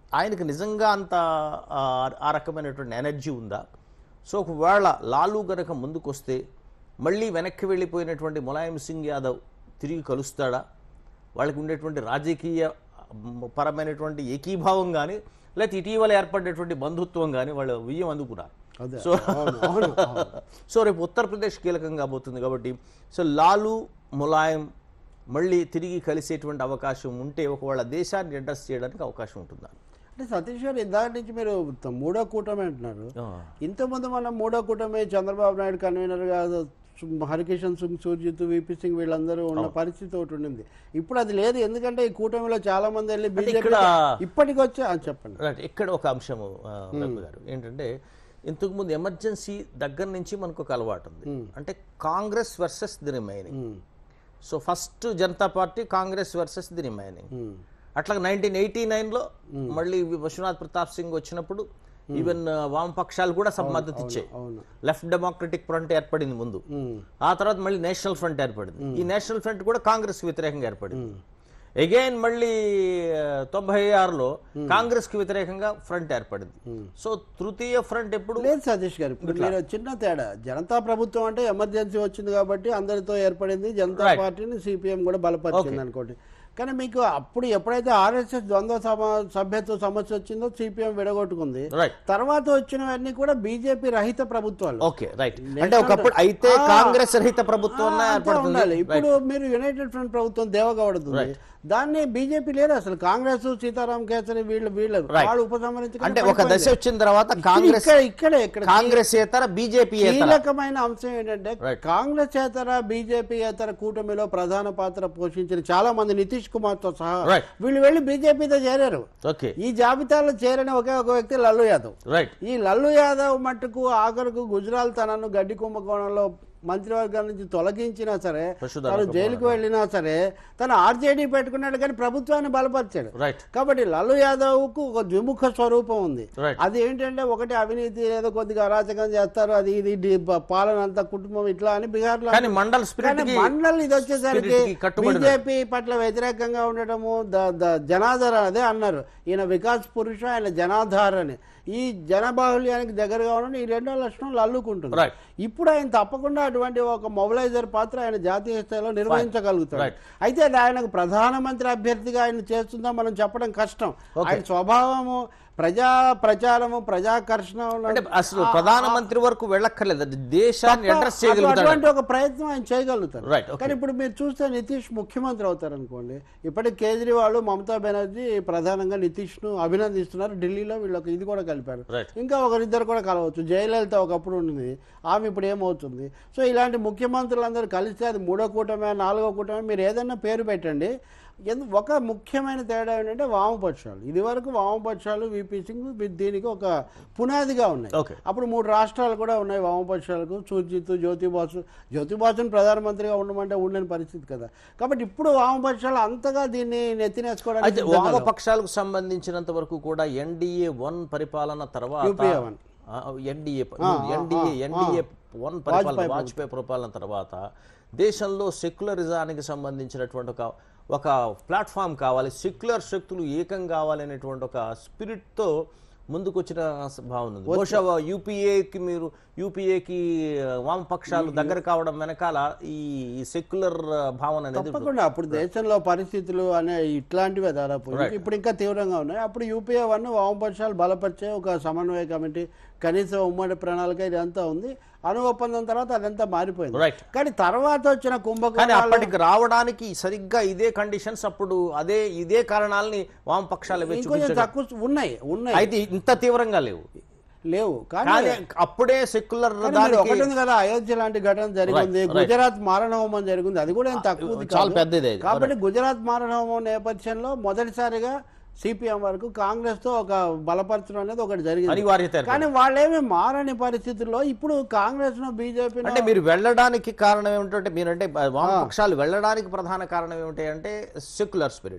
ఆయనకి నిజంగా అంత ఆ, ఆ రకమైనటువంటి ఎనర్జీ ఉందా సో ఒకవేళ లాలు గనక ముందుకొస్తే మళ్ళీ వెనక్కి వెళ్ళిపోయినటువంటి ములాయం సింగ్ యాదవ్ తిరిగి కలుస్తాడా వాళ్ళకి ఉండేటువంటి రాజకీయ మ్, పరమైనటువంటి ఏకీభావం కానీ లేకపోతే ఇటీవల ఏర్పడినటువంటి బంధుత్వం కానీ వాళ్ళు విజయం అందుకున్నారు అదే సో అవును అవును అవును. సో రేపు ఉత్తరప్రదేశ్ కీలకం కాబోతుంది కాబట్టి సో లాలు ములాయం మళ్ళీ తిరిగి కలిసేటువంటి అవకాశం ఉంటే ఒకవేళ దేశాన్ని అడ్రస్ చేయడానికి అవకాశం ఉంటుందా అంటే సతీష్ గారు ఇందాక నుంచి మీరు త- మూడో కూటమి అంటున్నారు ఇంతకుముందు మనం మూడో కూటమి చంద్రబాబు నాయుడు కన్వీనర్గా సు- హరికిషన్ సింగ్ సూర్జిత్ విపి సింగ్ వీళ్ళందరూ ఉన్న పరిస్థితి ఒకటి ఉండింది ఇప్పుడు అది లేదు ఎందుకంటే ఈ కూటమిలో చాలా మంది వెళ్ళి బీజేపీ ఇక్కడ- ఇప్పటికి వచ్చి ఆ, చెప్పండి రైట్ ఇక్కడ ఒక అంశము ఆ, రఘు గారు ఏంటంటే ఇంతకుముందు ఎమర్జెన్సీ దగ్గర నుంచి మనకు ఒక అలవాటు ఉంది అంటే Congress versus the remaining um, so first Janata party Congress versus the remaining um, అట్లా నైన్టీన్ ఎయిటీ నైన్లో మళ్ళీ విశ్వనాథ్ ప్రతాప్ సింగ్ వచ్చినప్పుడు ఈవెన్ వామపక్షాలు కూడా మద్దతు ఇచ్చాయి అవును లెఫ్ట్ డెమోక్రటిక్ ఫ్రంట్ ఏర్పడింది ముందు ఉమ్, ఆ తర్వాత మళ్ళీ నేషనల్ ఫ్రంట్ ఏర్పడింది ఈ నేషనల్ ఫ్రంట్ కూడా కాంగ్రెస్ వ్యతిరేకంగా ఏర్పడింది అగైన్ మళ్ళీ ఆ, తొంభై ఆరులో కాంగ్రెస్ కి వ్యతిరేకంగా ఫ్రంట్ ఏర్పడింది సో తృతీయ ఫ్రంట్ ఎప్పుడు లేదు సతీష్ గారు ఇప్పుడు మీరు చిన్న తేడా జనతా ప్రభుత్వం అంటే ఎమర్జెన్సీ వచ్చింది కాబట్టి అందరితో ఏర్పడింది జనతా పార్టీని సిపిఎం కూడా బలపరిచింది అనుకోండి కానీ మీకు అప్పుడు ఎప్పుడైతే ఆర్ఎస్ఎస్ ద్వంద్వ సమ సభ్యత్వ సమస్య వచ్చిందో సిపిఎం విడగొట్టుకుంది రైట్ తర్వాత వచ్చినవన్నీ కూడా బీజేపీ రహిత ప్రభుత్వాలు ఓకే రైట్ అంటే ఒకప్పుడు అయితే కాంగ్రెస్ రహిత ప్రభుత్వం ఆ, అంతే ఏర్పడుతుంది ఉండాలి ఇప్పుడు మీరు యునైటెడ్ ఫ్రంట్ ప్రభుత్వం దేవగౌడుతుంది దాన్ని బీజేపీ లేరు అసలు కాంగ్రెస్ సీతారాం కేసరి వీళ్ళు వీళ్ళు వాళ్ళు ఉపసంహరించి అంటే ఒక దశ వచ్చిన తర్వాత కాంగ్రెస్ ఇక్కడ ఇక్కడే ఇక్కడ కాంగ్రెస్ ఏతర బీజేపీ ఏతర కీలకమైన అంశం ఏంటంటే కాంగ్రెస్ ఏతర బీజేపీ ఏతర కూటమిలో ప్రధాన పాత్ర పోషించిన చాలా మంది నితీష్ కుమార్ తో సహా Right. వీళ్ళు వెళ్ళి బీజేపీతో చేరారు ఓకే ఈ జాబితాలో చేరిన ఒకే ఒక వ్యక్తి లల్లు యాదవ్ రైట్ ఈ లల్లు యాదవ్ మట్టుకు ఆఖరుకు గుజరాల్ తనను గడ్డి కుంభకోణంలో మంత్రివర్గం నుంచి తొలగించినా సరే పశుధన తను జైలుకు వెళ్ళినా సరే తను ఆర్జేడీ పెట్టుకున్నాడు కానీ ప్రభుత్వాన్ని బలపరిచాడు రైట్ కాబట్టి లల్లు యాదవ్ కు ఒక ద్విముఖ స్వరూపం ఉంది Right. అది ఏంటంటే ఒకటి అవినీతి ఏదో కొద్దిగా అరాచకం చేస్తారు అది ఇది డి- ప- పాలన అంతా కుటుంబం ఇట్లా అని బీహార్ లో కానీ మండల్ స్పిరిట్ కానీ కి మండల్ ఇది వచ్చేసరికి spirit కి కట్టుబడి బీజేపీ పట్ల వ్యతిరేకంగా ఉండటము ద- ద- జనాధార అదే అన్నారు ఈయన వికాస్ పురుష ఆయన జనాధార అని ఈ జనబాహుల్యానికి దగ్గరగా ఉండడం ఈ రెండో లక్షణం లల్లుకుంటుంది Right. ఇప్పుడు ఆయన తప్పకుండా అటువంటి ఒక మొబిలైజర్ పాత్ర ఆయన జాతీయ స్థాయిలో నిర్వహించగలుగుతాడు Right. అయితే అది ఆయనకు ప్రధానమంత్రి అభ్యర్థిగా ఆయన చేస్తుందా మనం చెప్పడం కష్టం ఆయన స్వభావము ప్రజా ప్రచారము ప్రజాకర్షణ ఉన్న- అంటే అసలు ప్రధానమంత్రి వరకు వెళ్ళక్కర్లేదు అది దేశాన్ని అడ్రస్ అటు- చేయగలుగుతాడు అటువంటి ఒక ప్రయత్నం ఆయన చేయగలుగుతారు Right, okay. కానీ ఇప్పుడు మీరు చూస్తే నితీష్ ముఖ్యమంత్రి అవుతారు అనుకోండి ఇప్పటికి కేజ్రీవాల్ మమతా బెనర్జీ ప్రధానంగా నితీష్ ను అభినందిస్తున్నారు ఢిల్లీలో వీళ్ళకి ఇది కూడా కలిపారు Right. ఇంకా ఒకరిద్దరు కూడా కలవచ్చు జయలలిత ఒకప్పుడు ఉన్నది ఆమె ఇప్పుడు ఏమవుతుంది సో ఇలాంటి ముఖ్యమంత్రులందరూ కలిస్తే అది మూడో కూటమే నాలుగో కూటమే మీరు ఏదైనా పేరు పెట్టండి ఎందు ఒక ముఖ్యమైన తేడా ఏంటంటే వామపక్షాలు ఇది వరకు వామపక్షాలు విపి సింగ్ వీ- దీనికి ఒక పునాదిగా ఉన్నాయి ఓకే అప్పుడు మూడు రాష్ట్రాలు కూడా ఉన్నాయి వామపక్షాలకు సుజిత్ జ్యోతిబాసు జ్యోతిబాసును ప్రధానమంత్రిగా ఉండమంటే ఉండని పరిస్థితి కదా కాబట్టి ఇప్పుడు వామపక్షాలు అంతగా దీన్ని నెత్తినేసుకోవడానికి అయితే సిద్ధంగా లేవు. వామపక్షాలకు సంబంధించినంత వరకు కూడా ఎన్డీఏ వన్ పరిపాలన తర్వాత UPA one. NDA NDA NDA one పరిపాలన వాజ్పేయి పరిపాలన తర్వాత దేశంలో సెక్యులరిజానికి సంబంధించినటువంటి ఒక ఒక ప్లాట్ఫామ్ కావాలి సెక్యులర్ శక్తులు ఏకం కావాలనేటువంటి ఒక స్పిరిట్తో ముందుకొచ్చిన భావన ఉంది బహుశా యూపీఏకి మీరు యూపీఏకి వామపక్షాలు దగ్గర కావడం వెనకాల ఈ సెక్యులర్ భావన అనేది తప్పకుండా అప్పుడు దేశంలో పరిస్థితులు అనే ఇట్లాంటివే దాదాపు ఇంకా ఇప్పుడు ఇంకా తీవ్రంగా ఉన్నాయి అప్పుడు యూపీఏ వన్ వామపక్షాలు బలపరిచే ఒక సమన్వయ కమిటీ కనీసం ఉమ్మడి ప్రణాళిక ఇదంతా ఉంది అణు ఒప్పందం తర్వాత అదంతా మారిపోయింది రైట్ కానీ తర్వాత వచ్చిన కానీ కుంభకోణాలు అప్పటికి రావడానికి సరిగ్గా ఇదే కండిషన్స్ అప్పుడు అదే ఇదే కారణాలని వామపక్షాలు ఇవే ఇంకొంచెం చూపించాయి తక్కువ ఉన్నాయి ఉన్నాయి అయితే ఇంత తీవ్రంగా లేవు లేవు కానీ కానీ అప్పుడే సెక్యులర్ కానీ మీరు దానికి ఒకటి ఉంది కదా అయోధ్య లాంటి ఘటన జరిగింది Right, right. గుజరాత్ మారణ హోమం జరిగింది అది కూడా ఏం తక్కువ చాలా పెద్దదే ఇది. కాబట్టి గుజరాత్ మారణ హోమం నేపథ్యంలో మొదటిసారిగా సిపిఎం వరకు కాంగ్రెస్ తో ఒక బలపరచడం అనేది ఒకటి జరిగింది అనివార్యత ఏర్పడింది. కానీ వాళ్ళేమి మారని పరిస్థితుల్లో ఇప్పుడు కాంగ్రెస్ ను బీజేపీ అంటే మీరు వెళ్ళడానికి కారణం ఏమిటంటే మీరంటే వామపక్షాలు వెళ్ళడానికి ప్రధాన కారణం ఏమిటి అంటే సెక్యులర్ స్పిరిట్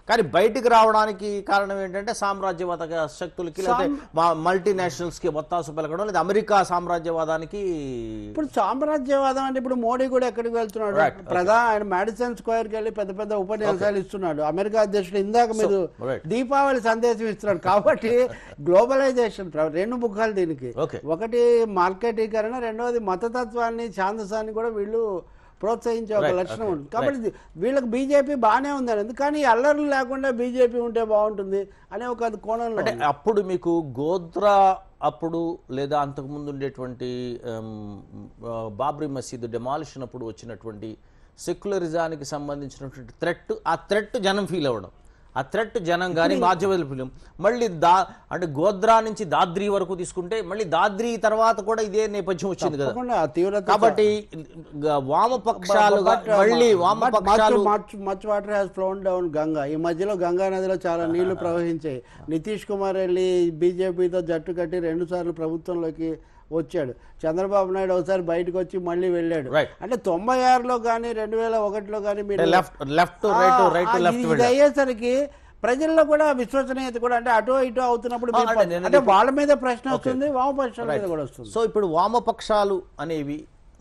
కానీ బయటికి రావడానికి కారణం ఏంటంటే సామ్రాజ్యవాద శక్తులకి లేదా మల్టీనేషనల్స్ కి ఒత్తాసు పలకడం లేదా అమెరికా సామ్రాజ్యవాదానికి ఇప్పుడు సామ్రాజ్యవాదం అంటే ఇప్పుడు మోడీ కూడా ఎక్కడికి వెళ్తున్నాడు ప్రధాన ఆయన మాడిసన్ స్క్వేర్కి వెళ్ళి పెద్ద పెద్ద ఉపన్యాసాలు ఇస్తున్నాడు అమెరికా అధ్యక్షుడు ఇందాక మీరు right. దీపావళి సందేశం ఇస్తున్నాడు కాబట్టి గ్లోబలైజేషన్ ప్ర- రెండు ముఖాలు దీనికి Okay. ఒకటి మార్కెటీకరణ రెండవది మతతత్వాన్ని ఛాందసాన్ని కూడా వీళ్ళు ప్రోత్సహించే ఒక లక్షణం ఉంది కాబట్టి ఇది- వీళ్ళకి బీజేపీ బాగానే ఉందని కానీ అల్లర్లు లేకుండా బీజేపీ ఉంటే బాగుంటుంది అనే ఒక కోణంలో అంటే అప్పుడు మీకు గోద్రా అప్పుడు లేదా అంతకుముందు ఉండేటువంటి ఆమ్, ఆ, బాబ్రీ మసీదు డెమాలిషన్ అప్పుడు వచ్చినటువంటి సెక్యులరిజానికి సంబంధించినటువంటి థ్రెట్ ఆ థ్రెట్ జనం ఫీల్ అవ్వడం ఆ థ్రెట్ జనం కానీ మాధ్యమాలు ఫీల్ మళ్ళీ దా అంటే గోద్రా నుంచి దాద్రి వరకు తీసుకుంటే మళ్ళీ దాద్రి తర్వాత కూడా ఇదే నేపథ్యం వచ్చింది కదా తప్పకుండా ఆ తీవ్రత కాబట్టి గ- వామపక్షాలుగా మళ్ళీ వామపక్షాలు much much water has flown down Ganga ఈ మధ్యలో గంగా నదిలో చాలా నీళ్లు ప్రవహించాయి నితీష్ కుమార్ వెళ్ళి బీజేపీతో జట్టు కట్టి రెండు సార్లు ప్రభుత్వంలోకి వచ్చాడు చంద్రబాబు నాయుడు ఒకసారి బయటకు వచ్చి మళ్ళీ వెళ్ళాడు Right. అంటే తొంభై ఆరులో కానీ రెండు వేల ఒకటిలో కానీ మీరు లెఫ్ట్ లెఫ్ట్ రైట్ రైట్ ఆ, లెఫ్ట్ ఇది- ఇది అయ్యేసరికి ప్రజల్లో కూడా విశ్వసనీయత కూడా అంటే అటు ఇటు అవుతున్నప్పుడు మీరు అంటే నేను అంటే వాళ్ళ మీద ప్రశ్న వస్తుంది వామపక్షాల మీద కూడా వస్తుంది సో ఇప్పుడు వామపక్షాలు అనేవి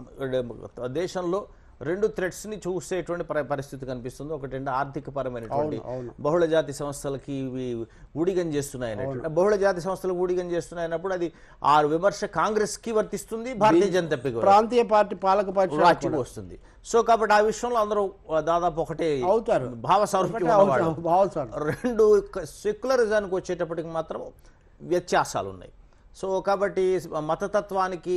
దేశంలో రెండు థ్రెట్స్ ని చూసేటువంటి పరి- పరిస్థితి కనిపిస్తుంది ఒకటంటే ఆర్థిక పరమైనటువంటి బహుళ జాతి సంస్థలకి ఇవి ఊడిగం చేస్తున్నాయి అనేటువంటి బహుళ జాతి సంస్థలు ఊడిగం చేస్తున్నాయి అన్నప్పుడు అది ఆ విమర్శ కాంగ్రెస్ కి వర్తిస్తుంది భారతీయ జనతా పార్టీకి వర్తిస్తుంది. ప్రాంతీయ పార్టీ పాలక పక్షాలు రాజ్యం వస్తుంది సో కాబట్టి ఆ విషయంలో అందరూ దాదాపు ఒకటే అవుతారు. భావ సారూప్యం ఉన్నవాళ్ళు. భావం సార్ రెండు సెక్యులరిజానికి వచ్చేటప్పటికి మాత్రం వ్యత్యాసాలు ఉన్నాయి సో కాబట్టి మతతత్వానికి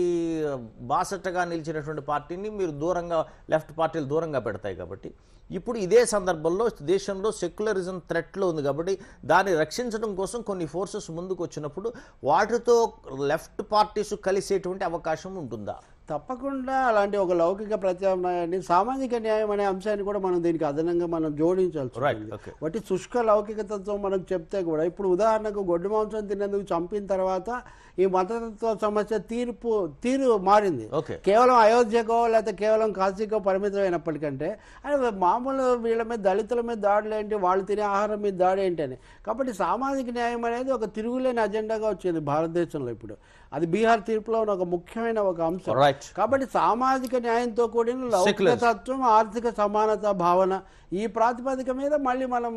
బాసటగా నిలిచినటువంటి పార్టీని మీరు దూరంగా లెఫ్ట్ పార్టీలు దూరంగా పెడతాయి కాబట్టి ఇప్పుడు ఇదే సందర్భంలో దేశంలో సెక్యులరిజం థ్రెట్లో ఉంది కాబట్టి దాన్ని రక్షించడం కోసం కొన్ని ఫోర్సెస్ ముందుకు వచ్చినప్పుడు వాటితో లెఫ్ట్ పార్టీస్ కలిసేటువంటి అవకాశం ఉంటుందా తప్పకుండా అలాంటి ఒక లౌకిక ప్రత్యామ్నాయాన్ని సామాజిక న్యాయం అనే అంశాన్ని కూడా మనం దీనికి అదనంగా మనం జోడించాల్సి రైట్ ఉంటుంది. ఓకే వాటి శుష్క లౌకికతత్వం మనం చెప్తే కూడా ఇప్పుడు ఉదాహరణకు గొడ్డు మాంసం తినేందుకు చంపిన తర్వాత ఈ మతతత్వ సమస్య తీర్పు తీరు మారింది ఓకే కేవలం అయోధ్యకో లేకపోతే కేవలం కాశీకో పరిమితమైనప్పటికంటే అది మామూలు వీళ్ళ మీద దళితుల మీద దాడులు ఏంటి వాళ్ళు తినే ఆహారం మీద దాడి ఏంటి అని కాబట్టి సామాజిక న్యాయం అనేది ఒక తిరుగులేని అజెండాగా వచ్చింది భారతదేశంలో ఇప్పుడు అది బీహార్ తీర్పులో ఉన్న ఒక ముఖ్యమైన ఒక అంశం రైట్ కాబట్టి సామాజిక న్యాయంతో కూడిన లౌకిక తత్వం ఆర్థిక సమానత భావన ఈ ప్రాతిపదిక మీద మళ్ళీ మనం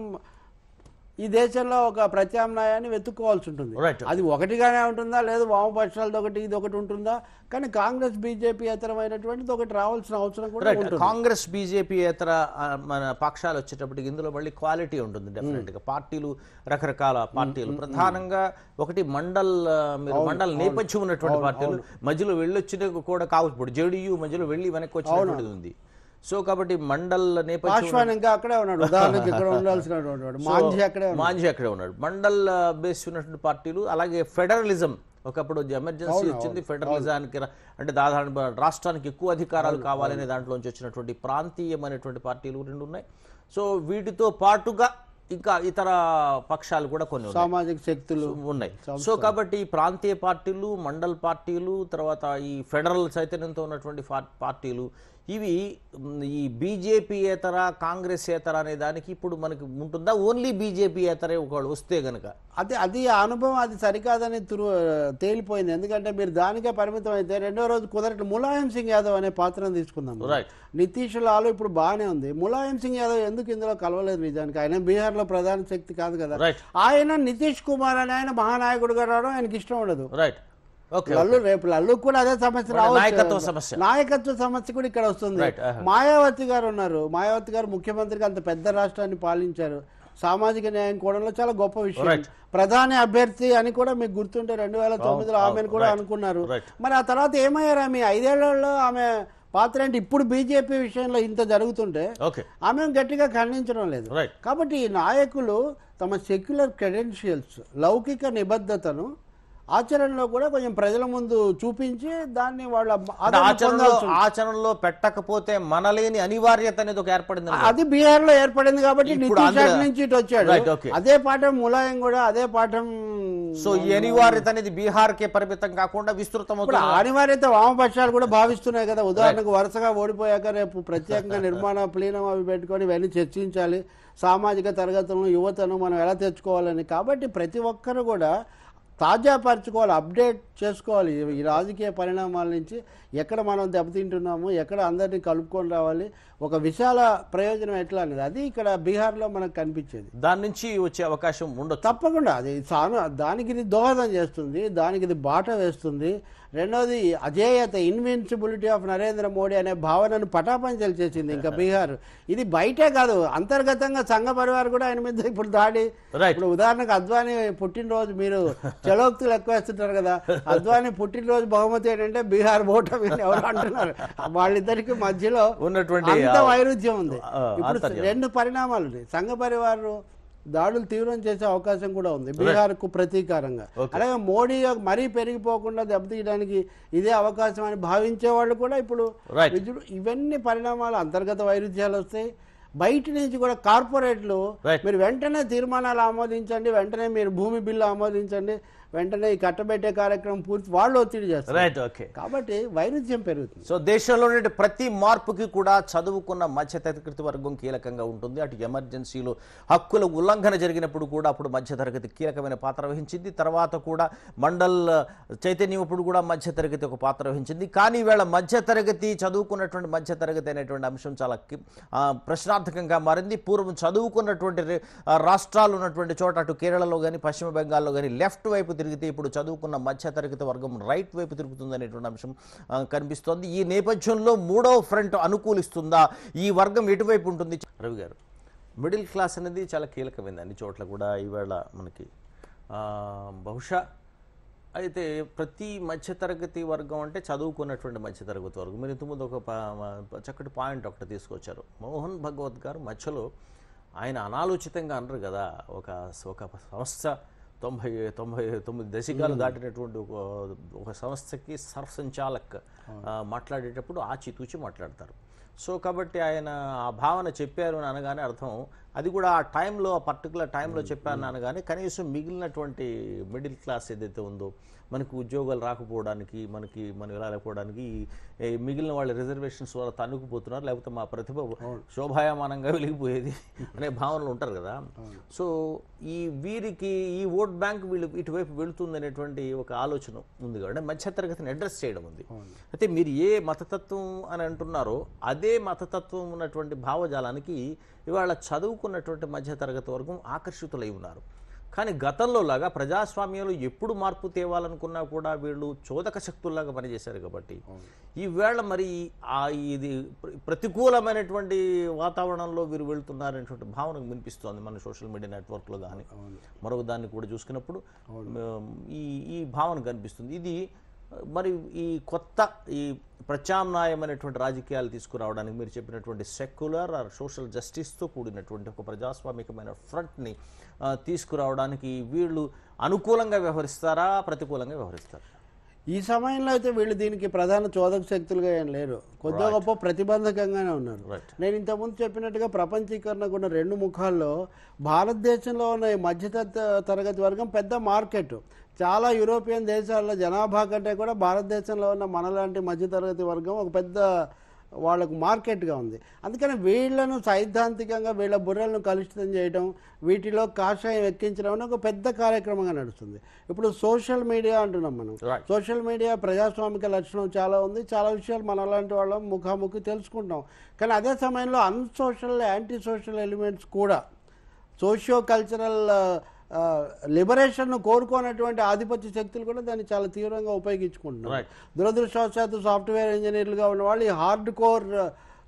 ఈ దేశంలో ఒక ప్రత్యామ్నాయాన్ని వెతుక్కోవాల్సి ఉంటుంది రైట్ అది ఒకటిగానే ఉంటుందా లేదు వామపక్షాలది ఒకటి ఇది ఒకటి ఉంటుందా కానీ కాంగ్రెస్ బీజేపీ ఇతరమైనటువంటిది ఒకటి రావాల్సిన అవసరం కూడా రైట్ ఉంటుంది కాంగ్రెస్ బీజేపీ ఇతర ఆ, మన పక్షాలు వచ్చేటప్పటికి ఇందులో మళ్ళీ క్వాలిటీ ఉంటుంది డెఫినెట్ గా పార్టీలు రకరకాల పార్టీలు ప్రధానంగా ఒకటి మండల్ ఆ, మీరు మండల్ నేపథ్యం ఉన్నటువంటి పార్టీలు మధ్యలో వెళ్ళొచ్చిన కూడా కావచ్చు ఇప్పుడు జేడీయూ మధ్యలో వెళ్ళి వెనక్కి వచ్చినటువంటిది ఉంది సో కాబట్టి మండల్ నేపథ్యం పాశ్వాన్ ఇంకా అక్కడే ఉన్నాడు ఉదాహరణకి ఇక్కడ ఉండాల్సినటువంటి మాంఝీ అక్కడే ఉన్నాడు మాంజీ అక్కడే ఉన్నాడు మండల్ బేస్ ఉన్నటువంటి పార్టీలు అలాగే ఫెడరలిజం ఒకప్పుడు ఎమర్జెన్సీ వచ్చింది ఫెడరలిజానికి రా- అంటే దాదాపు రాష్ట్రానికి ఎక్కువ అధికారాలు కావాలనే దాంట్లోంచి వచ్చినటువంటి ప్రాంతీయమైనటువంటి పార్టీలు రెండు ఉన్నాయి సో వీటితో పాటుగా ఇంకా ఇతర పక్షాలు కూడా కొన్ని ఉన్నాయి సామాజిక శక్తులు ఉన్నాయి సో కాబట్టి ఈ ప్రాంతీయ పార్టీలు మండల్ పార్టీలు తర్వాత ఈ ఫెడరల్ చైతన్యంతో ఉన్నటువంటి ఫా- పార్టీలు ఇవి మ్, ఈ బీజేపీ ఏతర కాంగ్రెస్ ఏతర అనే దానికి ఇప్పుడు మనకి ఉంటుందా ఓన్లీ బీజేపీ ఏతరే ఒకళ్ళు వస్తే గనక అది అది ఆ అనుభవం అది సరికాదని తురు తేలిపోయింది ఎందుకంటే మీరు దానికే పరిమితం అయితే రెండో రోజు కుదరట్లేదు ములాయం సింగ్ యాదవ్ అనే పాత్రను తీసుకుందాం రైట్ నితీష్ లాలు ఇప్పుడు బాగానే ఉంది ములాయం సింగ్ యాదవ్ ఎందుకు ఇందులో కలవలేదు నిజానికి ఆయన బీహార్లో ప్రధాన శక్తి కాదు కదా రైట్ ఆయన నితీష్ కుమార్ అని ఆయన మహానాయకుడుగా రావడం ఆయనకి ఇష్టం ఉండదు రైట్ ఓకే లల్లు రేపు లల్లు కూడా అదే సమస్య నాయకత్వ రావచ్చు సమస్య నాయకత్వ సమస్య కూడా ఇక్కడ వస్తుంది Right, uh-huh. మాయావతి గారు ఉన్నారు మాయావతి గారు ముఖ్యమంత్రిగా అంత పెద్ద రాష్ట్రాన్ని పాలించారు సామాజిక న్యాయం కోణంలో చాలా గొప్ప విషయం Right. ప్రధాని అభ్యర్థి అని కూడా మీకు గుర్తుంటే రెండు వేల తొమ్మిదిలో ఆమెను కూడా అనుకున్నారు Right. మరి ఆ తర్వాత ఏమయ్యారు ఆమె ఐదేళ్లలో ఆమె పాత్ర ఏంటి ఇప్పుడు బీజేపీ విషయంలో ఇంత జరుగుతుంటే ఓకే ఆమె గట్టిగా ఖండించడం లేదు రైట్ కాబట్టి ఈ నాయకులు తమ సెక్యులర్ క్రెడెన్షియల్స్ లౌకిక నిబద్ధతను ఆచరణలో కూడా కొంచెం ప్రజల ముందు చూపించి దాన్ని వాళ్ళ అంటే ఆదరణ ఆచరణలో పొందాల్సి ఉంది. ఆచరణలో పెట్టకపోతే మనలేని అనివార్యత అనేది ఒక ఏర్పడింది అనుకో. అది బీహార్ లో ఏర్పడింది కాబట్టి ఇప్పుడు నితీష్ ఆంధ్ర- నుంచి ఇటు వచ్చాడు Right, okay. అదే పాఠం ములాయం కూడా అదే పాఠం సో ఈ అనివార్యత అనేది బీహార్కే పరిమితం కాకుండా విస్తృతం ఇప్పుడు అవుతుంది అనివార్యత వామపక్షాలు కూడా భావిస్తున్నాయి కదా ఉదాహరణకు వరుసగా ఓడిపోయాక రేపు ప్రత్యేకంగా నిర్మాణ ప్లీనం అవి పెట్టుకొని ఇవన్నీ చర్చించాలి సామాజిక తరగతులను యువతను మనం ఎలా తెచ్చుకోవాలని కాబట్టి ప్రతి ఒక్కరు కూడా తాజాపరచుకోవాలి అప్డేట్ చేసుకోవాలి ఈ- ఈ రాజకీయ పరిణామాల నుంచి ఎక్కడ మనం దెబ్బతింటున్నాము ఎక్కడ అందరినీ కలుపుకొని రావాలి ఒక విశాల ప్రయోజనం ఎట్లా అనేది అది ఇక్కడ బీహార్లో మనకు కనిపించేది దాని నుంచి వచ్చే అవకాశం ఉండొచ్చు తప్పకుండా అది సాను దానికి ఇది దోహదం చేస్తుంది దానికి ఇది బాట వేస్తుంది రెండోది అజేయత ఇన్విన్సిబిలిటీ ఆఫ్ నరేంద్ర మోడీ అనే భావనను పటాపంచలు చేసింది ఇంకా బీహార్ ఇది బయటే కాదు అంతర్గతంగా సంఘ పరివార్ కూడా ఆయన మీద ఇప్పుడు దాడి Right. ఇప్పుడు ఉదాహరణకు అద్వానీ పుట్టినరోజు మీరు చలోక్తులు ఎక్కువ వేస్తుంటారు కదా అద్వానీ పుట్టినరోజు బహుమతి ఏంటంటే బీహార్ ఓటమి అని ఎవరు అంటున్నారు వాళ్ళిద్దరికి మధ్యలో ఉన్నటువంటి అంత ఆ- వైరుధ్యం ఉంది ఆ, ఇప్పుడు ఆంతర్యం. రెండు పరిణామాలు ఉన్నాయి సంఘ పరివారు దాడులు తీవ్రం చేసే అవకాశం కూడా ఉంది బీహార్కు ప్రతీకారంగా Okay. అలాగే మోడీ మరీ పెరిగిపోకుండా దెబ్బతీయడానికి ఇదే అవకాశం అని భావించే వాళ్ళు కూడా ఇప్పుడు Right. విజృ- ఇవన్నీ పరిణామాలు అంతర్గత వైరుధ్యాలు వస్తాయి బయట నుంచి కూడా కార్పొరేట్లు Right. మీరు వెంటనే తీర్మానాలు ఆమోదించండి వెంటనే మీరు భూమి బిల్లు ఆమోదించండి వెంటనే ఈ కట్టబెట్టే కార్యక్రమం పూర్తి వాళ్ళు ఒత్తిడి చేస్తారు రైట్ ఓకే కాబట్టి వైరుధ్యం పెరుగుతుంది సో దేశంలో ఉండే ప్రతి మార్పుకి కూడా చదువుకున్న మధ్యతరగతి వర్గం కీలకంగా ఉంటుంది అటు ఎమర్జెన్సీలో హక్కుల ఉల్లంఘన జరిగినప్పుడు కూడా అప్పుడు మధ్యతరగతి కీలకమైన పాత్ర వహించింది తర్వాత కూడా మండల్ చైతన్యం అప్పుడు కూడా మధ్యతరగతి ఒక పాత్ర వహించింది కానీ ఈవేళ మధ్యతరగతి చదువుకున్నటువంటి మధ్యతరగతి అనేటువంటి అంశం చాలా కి- ఆ, ప్రశ్నార్థకంగా మారింది పూర్వం చదువుకున్నటువంటి రే- ఆ, రాష్ట్రాలు ఉన్నటువంటి చోట అటు కేరళలో కానీ పశ్చిమ బెంగాల్లో కానీ లెఫ్ట్ వైపు తిరిగితే ఇప్పుడు చదువుకున్న మధ్యతరగతి వర్గం రైట్ వైపు తిరుగుతుంది అనేటువంటి అంశం ఆ, కనిపిస్తోంది ఈ నేపథ్యంలో మూడవ ఫ్రంట్ అనుకూలిస్తుందా ఈ వర్గం ఎటువైపు ఉంటుంది రవి గారు మిడిల్ క్లాస్ అనేది చాలా కీలకమైంది అన్ని చోట్ల కూడా ఈవేళ మనకి ఆ, బహుశా అయితే ప్రతి మధ్యతరగతి వర్గం అంటే చదువుకున్నటువంటి మధ్యతరగతి వర్గం మీరు ఇంతకుముందు ఒక ప- మ- చక్కటి పాయింట్ ఒకటి తీసుకొచ్చారు మోహన్ భగవత్ గారు మధ్యలో ఆయన అనాలోచితంగా అనరు కదా ఒక ఒక సంస్థ తొంభై తొంభై తొమ్మిది దశకాలు దాటినటువంటి ఒక ఒక సంస్థకి సర్సంచాలక్ ఆ, మాట్లాడేటప్పుడు ఆచితూచి మాట్లాడతారు సో కాబట్టి ఆయన ఆ భావన చెప్పారు అని అనగానే అర్థం అది కూడా ఆ టైంలో ఆ పర్టికులర్ టైంలో చెప్పాను అనగానే కనీసం మిగిలినటువంటి మిడిల్ క్లాస్ ఏదైతే ఉందో మనకు ఉద్యోగాలు రాకపోవడానికి మనకి మనం ఇలా లేకపోవడానికి ఈ- ఈ మిగిలిన వాళ్ళ రిజర్వేషన్స్ వల్ల తన్నుకుపోతున్నారు లేకపోతే మా ప్రతిభ శోభాయమానంగా వెలిగిపోయేది అనే భావనలు ఉంటారు కదా సో ఈ వీరికి ఈ ఓట్ బ్యాంక్ వీళ్ళు ఇటువైపు వెళుతుంది అనేటువంటి ఒక ఆలోచన ఉంది కాబట్టి మధ్యతరగతిని అడ్రస్ చేయడం ఉంది అయితే మీరు ఏ మతతత్వం అని అంటున్నారో అదే మతతత్వం ఉన్నటువంటి భావజాలానికి ఇవాళ చదువుకున్నటువంటి మధ్యతరగతి వర్గం ఆకర్షితులై ఉన్నారు కానీ గతంలో లాగా ప్రజాస్వామ్యంలో ఎప్పుడు మార్పు తేవాలనుకున్నా కూడా వీళ్ళు చోదక శక్తుల్లాగా పనిచేశారు కాబట్టి ఈవేళ మరి ఆ ఇది ప్ర- ప్రతికూలమైనటువంటి వాతావరణంలో వీరు వెళ్తున్నారనేటువంటి భావన వినిపిస్తోంది మన సోషల్ మీడియా నెట్వర్క్లో కానీ మరొక దాన్ని కూడా చూసుకున్నప్పుడు ఉమ్, ఈ ఈ భావన కనిపిస్తుంది ఇది మరి ఈ కొత్త ఈ ప్రత్యామ్నాయమైనటువంటి రాజకీయాలు తీసుకురావడానికి మీరు చెప్పినటువంటి సెక్యులర్ ఆర్ సోషల్ జస్టిస్తో కూడినటువంటి ఒక ప్రజాస్వామికమైన ఫ్రంట్ని ఆ, తీసుకురావడానికి వీళ్ళు అనుకూలంగా వ్యవహరిస్తారా ప్రతికూలంగా వ్యవహరిస్తారా ఈ సమయంలో అయితే వీళ్ళు దీనికి ప్రధాన చోదక శక్తులుగా ఏం లేరు కొద్దిగా గొప్ప ప్రతిబంధకంగానే ఉన్నారు Right. నేను ఇంతకుముందు చెప్పినట్టుగా ప్రపంచీకరణకు ఉన్న రెండు ముఖాల్లో భారతదేశంలో ఉన్న ఈ మధ్య తరగతి వర్గం పెద్ద మార్కెట్ చాలా యూరోపియన్ దేశాల్లో జనాభా కంటే కూడా భారతదేశంలో ఉన్న మనలాంటి మధ్యతరగతి వర్గం ఒక పెద్ద వాళ్ళకు మార్కెట్గా ఉంది అందుకని వీళ్ళను సైద్ధాంతికంగా వీళ్ళ బుర్రలను కలుషితం చేయడం వీటిలో కాషాయం ఎక్కించడం అనేది ఒక పెద్ద కార్యక్రమంగా నడుస్తుంది ఇప్పుడు సోషల్ మీడియా అంటున్నాం మనం Right. సోషల్ మీడియా ప్రజాస్వామిక లక్షణం చాలా ఉంది చాలా విషయాలు మన అలాంటి వాళ్ళం ముఖాముఖి తెలుసుకుంటాం కానీ అదే సమయంలో అన్సోషల్ యాంటీ సోషల్ ఎలిమెంట్స్ కూడా సోషియో కల్చరల్ లిబరేషన్ను కోరుకోనటువంటి ఆధిపత్య శక్తులు కూడా దాన్ని చాలా తీవ్రంగా ఉపయోగించుకుంటున్నారు Right. దురదృష్టవశాత్తు సాఫ్ట్వేర్ ఇంజనీర్లుగా ఉన్న వాళ్ళు ఈ హార్డ్ కోర్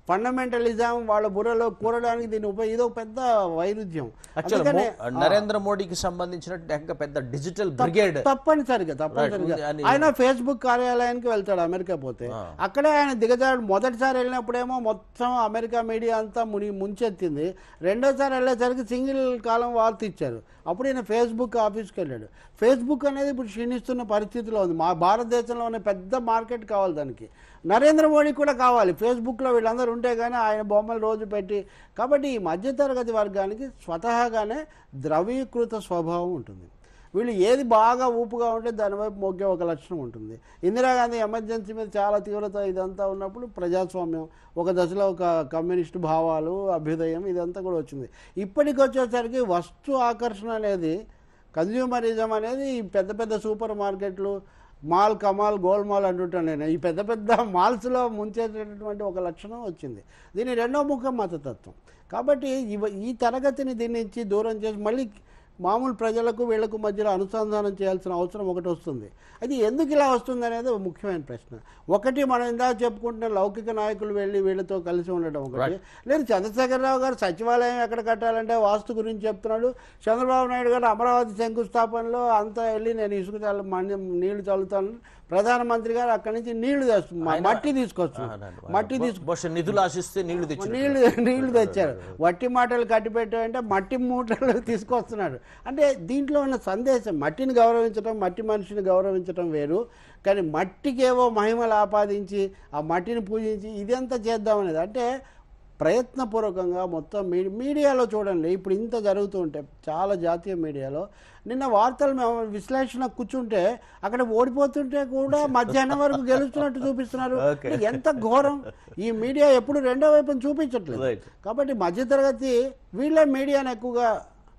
ఫండమెంటలిజం వాళ్ళ బుర్రలో కూరడానికి దీన్ని ఉపయోగ ఇదో పెద్ద వైరుధ్యం యాక్చువల్ అందుకనే నరేంద్ర మోడీకి సంబంధించినట్టు ఇంకా పెద్ద డిజిటల్ బ్రిగేడ్ తప్పనిసరిగా తప్పనిసరిగా ఉంది అని- ఆయన ఫేస్బుక్ కార్యాలయానికి వెళ్తాడు అమెరికా పోతే అక్కడే ఆయన దిగజాడు మొదటిసారి వెళ్ళినప్పుడేమో మొత్తం అమెరికా మీడియా అంతా ముని ముంచెత్తింది రెండోసారి వెళ్ళేసరికి సింగిల్ కాలం వార్త ఇచ్చారు అప్పుడు ఈయన ఫేస్బుక్ ఆఫీస్కి వెళ్ళాడు ఫేస్బుక్ అనేది ఇప్పుడు క్షీణిస్తున్న పరిస్థితిలో ఉంది మా భారతదేశంలోనే పెద్ద మార్కెట్ కావాలి దానికి నరేంద్ర మోడీ కూడా కావాలి ఫేస్బుక్లో వీళ్ళందరూ ఉంటే కానీ ఆయన బొమ్మలు రోజు పెట్టి కాబట్టి ఈ మధ్యతరగతి వర్గానికి స్వతహాగానే ద్రవీకృత స్వభావం ఉంటుంది వీళ్ళు ఏది బాగా ఊపుగా ఉంటే దానివైపు మొగ్గే ఒక లక్షణం ఉంటుంది ఇందిరాగాంధీ ఎమర్జెన్సీ మీద చాలా తీవ్రత ఇదంతా ఉన్నప్పుడు ప్రజాస్వామ్యం ఒక దశలో ఒక కమ్యూనిస్ట్ భావాలు అభ్యుదయం ఇదంతా కూడా వచ్చింది ఇప్పటికి వచ్చేసరికి వస్తు ఆకర్షణ అనేది కన్జ్యూమరిజం అనేది ఈ పెద్ద పెద్ద సూపర్ మార్కెట్లు మాల్ కమాల్ గోల్డ్ మాల్ అంటుంటాను నేను ఈ పెద్ద పెద్ద మాల్స్లో ముంచేటటువంటి ఒక లక్షణం వచ్చింది దీని రెండో ముఖం మతతత్వం కాబట్టి ఇవ ఈ తరగతిని దీన్ని ఇచ్చి దూరం చేసి మళ్ళీ మామూలు ప్రజలకు వీళ్ళకు మధ్యలో అనుసంధానం చేయాల్సిన అవసరం ఒకటి వస్తుంది అది ఎందుకు ఇలా వస్తుంది అనేది ఒక ముఖ్యమైన ప్రశ్న ఒకటి మనం ఇందాక చెప్పుకుంటున్న లౌకిక నాయకులు వెళ్ళి వీళ్ళతో కలిసి ఉండడం ఒకటి లేదు చంద్రశేఖరరావు గారు సచివాలయం ఎక్కడ కట్టాలంటే వాస్తు గురించి చెప్తున్నాడు చంద్రబాబు నాయుడు గారు అమరావతి శంకుస్థాపనలో అంతా వెళ్ళి నేను ఇసుక చల్లు మన్యం నీళ్లు చల్లుతాను ప్రధానమంత్రి గారు అక్కడి నుంచి నీళ్లు తెస్తున్నారు మట్టి తీసుకొస్తున్నారు మట్టి తీసుకు బహుశా నిధులు ఆశిస్తే నీళ్లు తెచ్చి నీళ్లు నీళ్లు తెచ్చారు వట్టి మాటలు కట్టి పెట్టారంటే మట్టి మూటలు తీసుకొస్తున్నాడు అంటే దీంట్లో ఉన్న సందేశం మట్టిని గౌరవించడం మట్టి మనిషిని గౌరవించడం వేరు కానీ మట్టికేవో మహిమలు ఆపాదించి ఆ మట్టిని పూజించి ఇదంతా చేద్దామనేది అంటే ప్రయత్నపూర్వకంగా మొత్తం మీ మీడియాలో చూడండి ఇప్పుడు ఇంత జరుగుతూ ఉంటే చాలా జాతీయ మీడియాలో నిన్న వార్తలు మేము విశ్లేషణ కూర్చుంటే అక్కడ ఓడిపోతుంటే కూడా మధ్యాహ్నం వరకు గెలుస్తున్నట్టు చూపిస్తున్నారు Okay. అంటే ఎంత ఘోరం ఈ మీడియా ఎప్పుడు రెండో వైపున చూపించట్లేదు Right. కాబట్టి మధ్యతరగతి వీళ్ళ మీడియాను ఎక్కువగా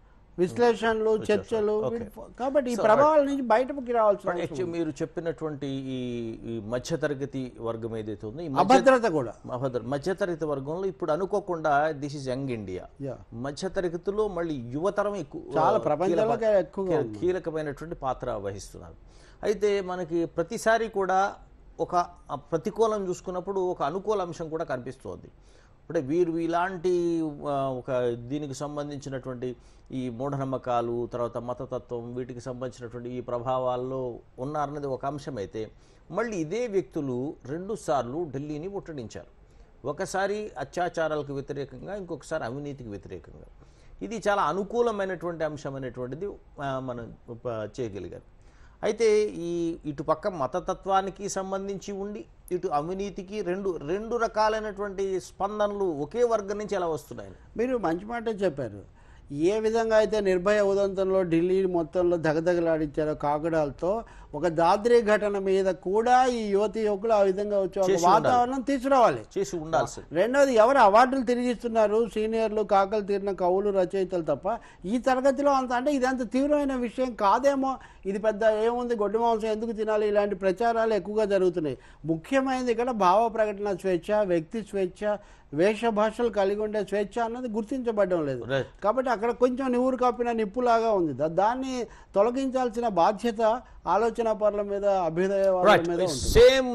విశ్లేషణలు చర్చలు వీళ్ళు- కాబట్టి ఈ ప్రభావాల నుంచి బయటకి రావాల్సిన అవసరం Actually మీరు చెప్పినటువంటి ఈ ఈ మధ్యతరగతి వర్గం ఏదైతే ఉందో ఈ మధ్య అభద్రత కూడా అభద్ర మధ్యతరగతి వర్గంలో ఇప్పుడు అనుకోకుండా this is young India yeah మధ్యతరగతిలో మళ్ళీ యువతరం ఎక్కువ చాలా ప్రపంచంలో కీలక- ఎక్కువగా కీ- కీలకమైనటువంటి పాత్ర వహిస్తున్నారు అయితే మనకి ప్రతిసారి కూడా ఒక ఆ ప్రతికూలం చూసుకున్నప్పుడు ఒక అనుకూల అంశం కూడా కనిపిస్తోంది అంటే వీరు ఇలాంటి ఆ, ఒక దీనికి సంబంధించినటువంటి ఈ మూఢనమ్మకాలు తర్వాత మతతత్వం వీటికి సంబంధించినటువంటి ఈ ప్రభావాల్లో ఉన్నారన్నది ఒక అంశం అయితే మళ్ళీ ఇదే వ్యక్తులు రెండుసార్లు ఢిల్లీని ముట్టడించారు ఒకసారి అత్యాచారాలకు వ్యతిరేకంగా ఇంకొకసారి అవినీతికి వ్యతిరేకంగా ఇది చాలా అనుకూలమైనటువంటి అంశం అనేటువంటిది ఆ, మనం ప- చేయగలిగారు అయితే ఈ ఇటు పక్క మతతత్వానికి సంబంధించి ఉండి ఇటు అవినీతికి రెండు రెండు రకాలైనటువంటి స్పందనలు ఒకే వర్గం నుంచి ఎలా వస్తున్నాయి మీరు మంచి మాట చెప్పారు ఏ విధంగా అయితే నిర్భయ ఉదంతంలో ఢిల్లీ మొత్తంలో దగదగలాడించారో కాకడాలతో ఒక దాద్రి ఘటన మీద కూడా ఈ యువతి యువకులు ఆ విధంగా వచ్చి ఒక చేసి ఉండాలి. వాతావరణం తీసుకురావాలి చేసి ఉండాల్సింది రెండోది ఎవరు అవార్డులు తిరిగిస్తున్నారు సీనియర్లు కాకలు తీరిన కవులు రచయితలు తప్ప ఈ తరగతిలో అంత అంటే ఇది అంత తీవ్రమైన విషయం కాదేమో ఇది పెద్ద ఏముంది గొడ్డు మాంసం ఎందుకు తినాలి ఇలాంటి ప్రచారాలు ఎక్కువగా జరుగుతున్నాయి ముఖ్యమైనది ఇక్కడ భావ ప్రకటన స్వేచ్ఛ వ్యక్తి స్వేచ్ఛ వేష భాషలు కలిగి ఉండే స్వేచ్ఛ అన్నది గుర్తించబడడం లేదు Right. కాబట్టి అక్కడ కొంచెం నివురు కప్పిన నిప్పులాగా ఉంది దా- దాన్ని తొలగించాల్సిన బాధ్యత ఆలోచన పరుల మీద అభ్యుదయ వాళ్ళ రైట్ మీద ఉంటుంది సేమ్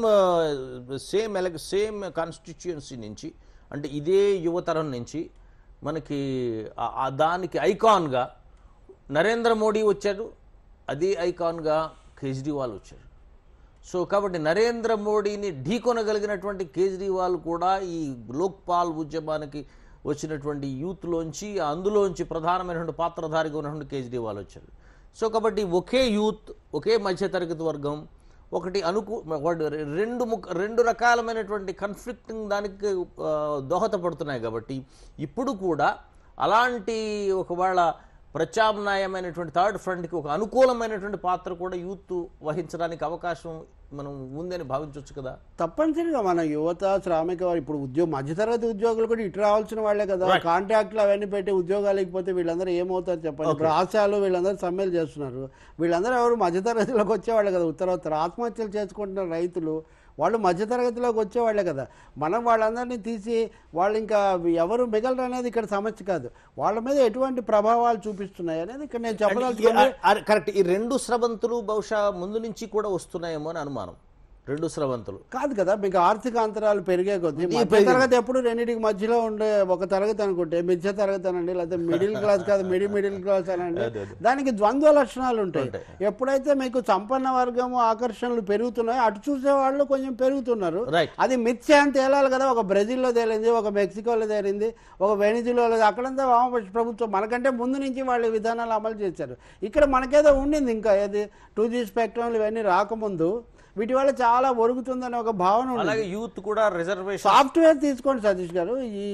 సేమ్ ఎలక్ సేమ్ కాన్స్టిట్యుయెన్సీ నుంచి అంటే ఇదే యువతరం నుంచి మనకి ఆ- ఆ దానికి ఐకాన్గా నరేంద్ర మోడీ వచ్చారు అదే ఐకాన్గా కేజ్రీవాల్ వచ్చారు సో కాబట్టి నరేంద్ర మోడీని ఢీకొనగలిగినటువంటి కేజ్రీవాల్ కూడా ఈ లోక్పాల్ ఉద్యమానికి వచ్చినటువంటి యూత్లోంచి అందులోంచి ప్రధానమైనటువంటి పాత్రధారిగా ఉన్నటువంటి కేజ్రీవాల్ వచ్చారు సో కాబట్టి ఒకే యూత్ ఒకే మధ్యతరగతి వర్గం ఒకటి అనుకూ వాడు రెండు ముఖ రెండు రకాలమైనటువంటి కన్ఫ్లిక్టింగ్ దానికి ఆ, దోహదపడుతున్నాయి కాబట్టి ఇప్పుడు కూడా అలాంటి ఒకవేళ ప్రత్యామ్నాయమైనటువంటి థర్డ్ ఫ్రంట్కి ఒక అనుకూలమైనటువంటి పాత్ర కూడా యూత్ వహించడానికి అవకాశం మనం ఉందని భావించవచ్చు కదా తప్పనిసరిగా మన యువత శ్రామిక వారు ఇప్పుడు ఉద్యోగ మధ్యతరగతి ఉద్యోగులు కూడా ఇటు రావాల్సిన వాళ్ళే కదా కాంట్రాక్ట్లు అవన్నీ పెట్టి ఉద్యోగాలు ఇకపోతే వీళ్ళందరూ ఏమవుతారు చెప్పండి ఇప్పుడు ఆశాలు వీళ్ళందరూ సమ్మెలు చేస్తున్నారు వీళ్ళందరూ ఎవరు మధ్యతరగతిలోకి వచ్చేవాళ్ళే కదా ఉత్తరోత్తర ఆత్మహత్యలు చేసుకుంటున్న రైతులు వాళ్ళు మధ్యతరగతిలోకి వచ్చేవాళ్ళే కదా మనం వాళ్ళందరినీ తీసి వాళ్ళు ఇంకా ఎవరు మిగలరు అనేది ఇక్కడ సమస్య కాదు వాళ్ళ మీద ఎటువంటి ప్రభావాలు చూపిస్తున్నాయి అనేది ఇక్కడ నేను చెప్పదలుచుకున్నది కరెక్ట్ ఈ రెండు స్రవంతులు బహుశా ముందు నుంచి కూడా వస్తున్నాయేమో అని అనుమానం రెండు స్రవంతులు కాదు కదా మీకు ఆర్థిక అంతరాలు పెరిగే కొద్దీ మధ్య పెరిగింది. తరగతి ఎప్పుడు రెండింటికి మధ్యలో ఉండే ఒక తరగతి అనుకుంటే మధ్య తరగతి అనండి లేకపోతే మిడిల్ క్లాస్ కాదు మిడి మిడిల్ క్లాస్ అనండి దానికి ద్వంద్వ లక్షణాలు ఉంటాయి ఎప్పుడైతే మీకు సంపన్న వర్గము ఆకర్షణలు పెరుగుతున్నాయో అటు చూసే వాళ్ళు కొంచెం పెరుగుతున్నారు రైట్ అది మిథ్య అని తేలాలి కదా ఒక బ్రెజిల్లో తేలింది ఒక మెక్సికోలో తేలింది ఒక వెనిజులాలో అక్కడంతా వామపక్ష ప్రభుత్వం మనకంటే ముందు నుంచి వాళ్ళు ఈ విధానాలు అమలు చేశారు ఇక్కడ మనకేదో ఉండింది ఇంకా ఏది టూ జీ స్పెక్ట్రమ్లు ఇవన్నీ రాకముందు వీటి వల్ల చాలా ఒరుగుతుందనే ఒక భావన ఉంది అలాగే యూత్ కూడా రిజర్వేషన్ సాఫ్ట్వేర్ తీసుకోండి సతీష్ గారు ఈ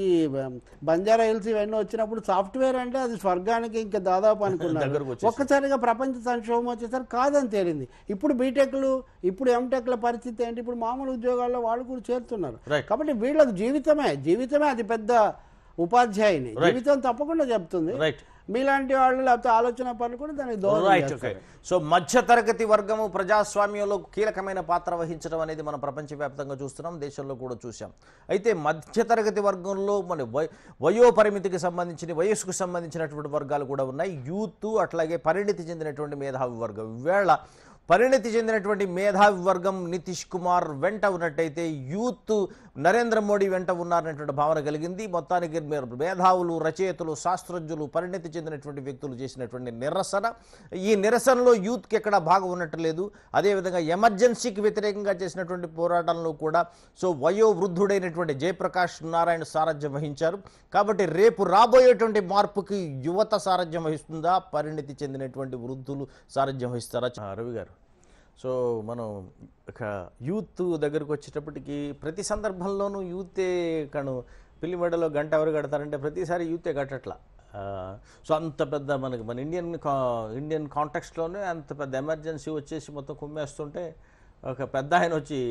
బంజారా హిల్స్ ఇవన్నీ వచ్చినప్పుడు సాఫ్ట్వేర్ అంటే అది స్వర్గానికి ఇంకా దాదాపు అనుకున్నారు దగ్గరకు వచ్చేసింది. ఒక్కసారిగా ప్రపంచ సంక్షోభం వచ్చేసరికి కాదని తేలింది ఇప్పుడు బీటెక్లు ఇప్పుడు ఎంటెక్ల పరిస్థితి ఏంటి ఇప్పుడు మామూలు ఉద్యోగాల్లో వాళ్ళు కూడా చేరుతున్నారు Right. కాబట్టి వీళ్ళకి జీవితమే జీవితమే అది పెద్ద ఉపాధ్యాయుని జీవితం తప్పకుండా చెప్తుంది రైట్ మీలాంటి వాళ్ళు లేకపోతే ఆలోచన పనులు కూడా దానికి దోహదం రైట్ ఓకే చేస్తారు. సో మధ్యతరగతి వర్గము ప్రజాస్వామ్యంలో కీలకమైన పాత్ర వహించడం అనేది మనం ప్రపంచవ్యాప్తంగా చూస్తున్నాం దేశంలో కూడా చూసాం అయితే మధ్యతరగతి వర్గంలో మన వయ- వయో పరిమితికి సంబంధించిన వయస్సుకు సంబంధించినటువంటి వర్గాలు కూడా ఉన్నాయి యూత్ అట్లాగే పరిణితి చెందినటువంటి మేధావి వర్గం ఈవేళ పరిణితి చెందినటువంటి మేధావి వర్గం నితీష్ కుమార్ వెంట ఉన్నట్టయితే యూత్ నరేంద్ర మోడీ వెంట ఉన్నారనేటువంటి భావన కలిగింది మొత్తానికి మీరు మేధావులు రచయితలు శాస్త్రజ్ఞులు పరిణితి చెందినటువంటి వ్యక్తులు చేసినటువంటి నిరసన ఈ నిరసనలో యూత్కి ఎక్కడ భాగం ఉన్నట్టు లేదు అదేవిధంగా ఎమర్జెన్సీకి వ్యతిరేకంగా చేసినటువంటి పోరాటంలో కూడా సో వయో వృద్ధుడైనటువంటి జయప్రకాష్ నారాయణ సారథ్యం వహించారు కాబట్టి రేపు రాబోయేటువంటి మార్పుకి యువత సారథ్యం వహిస్తుందా పరిణితి చెందినటువంటి వృద్ధులు సారథ్యం వహిస్తారా ఆ, రవి గారు సో మనం ఒక యూత్ దగ్గరకు వచ్చేటప్పటికి ప్రతి సందర్భంలోనూ యూతే కను పిల్లి మెడలో గంట ఎవరు కడతారంటే ప్రతిసారి యూతే కట్టట్లా ఆ, సో అంత పెద్ద మనకి మన ఇండియన్ కా ఇండియన్ కాంటెక్స్ట్లోనే అంత పెద్ద ఎమర్జెన్సీ వచ్చేసి మొత్తం కుమ్మేస్తుంటే ఒక పెద్ద ఆయన వచ్చి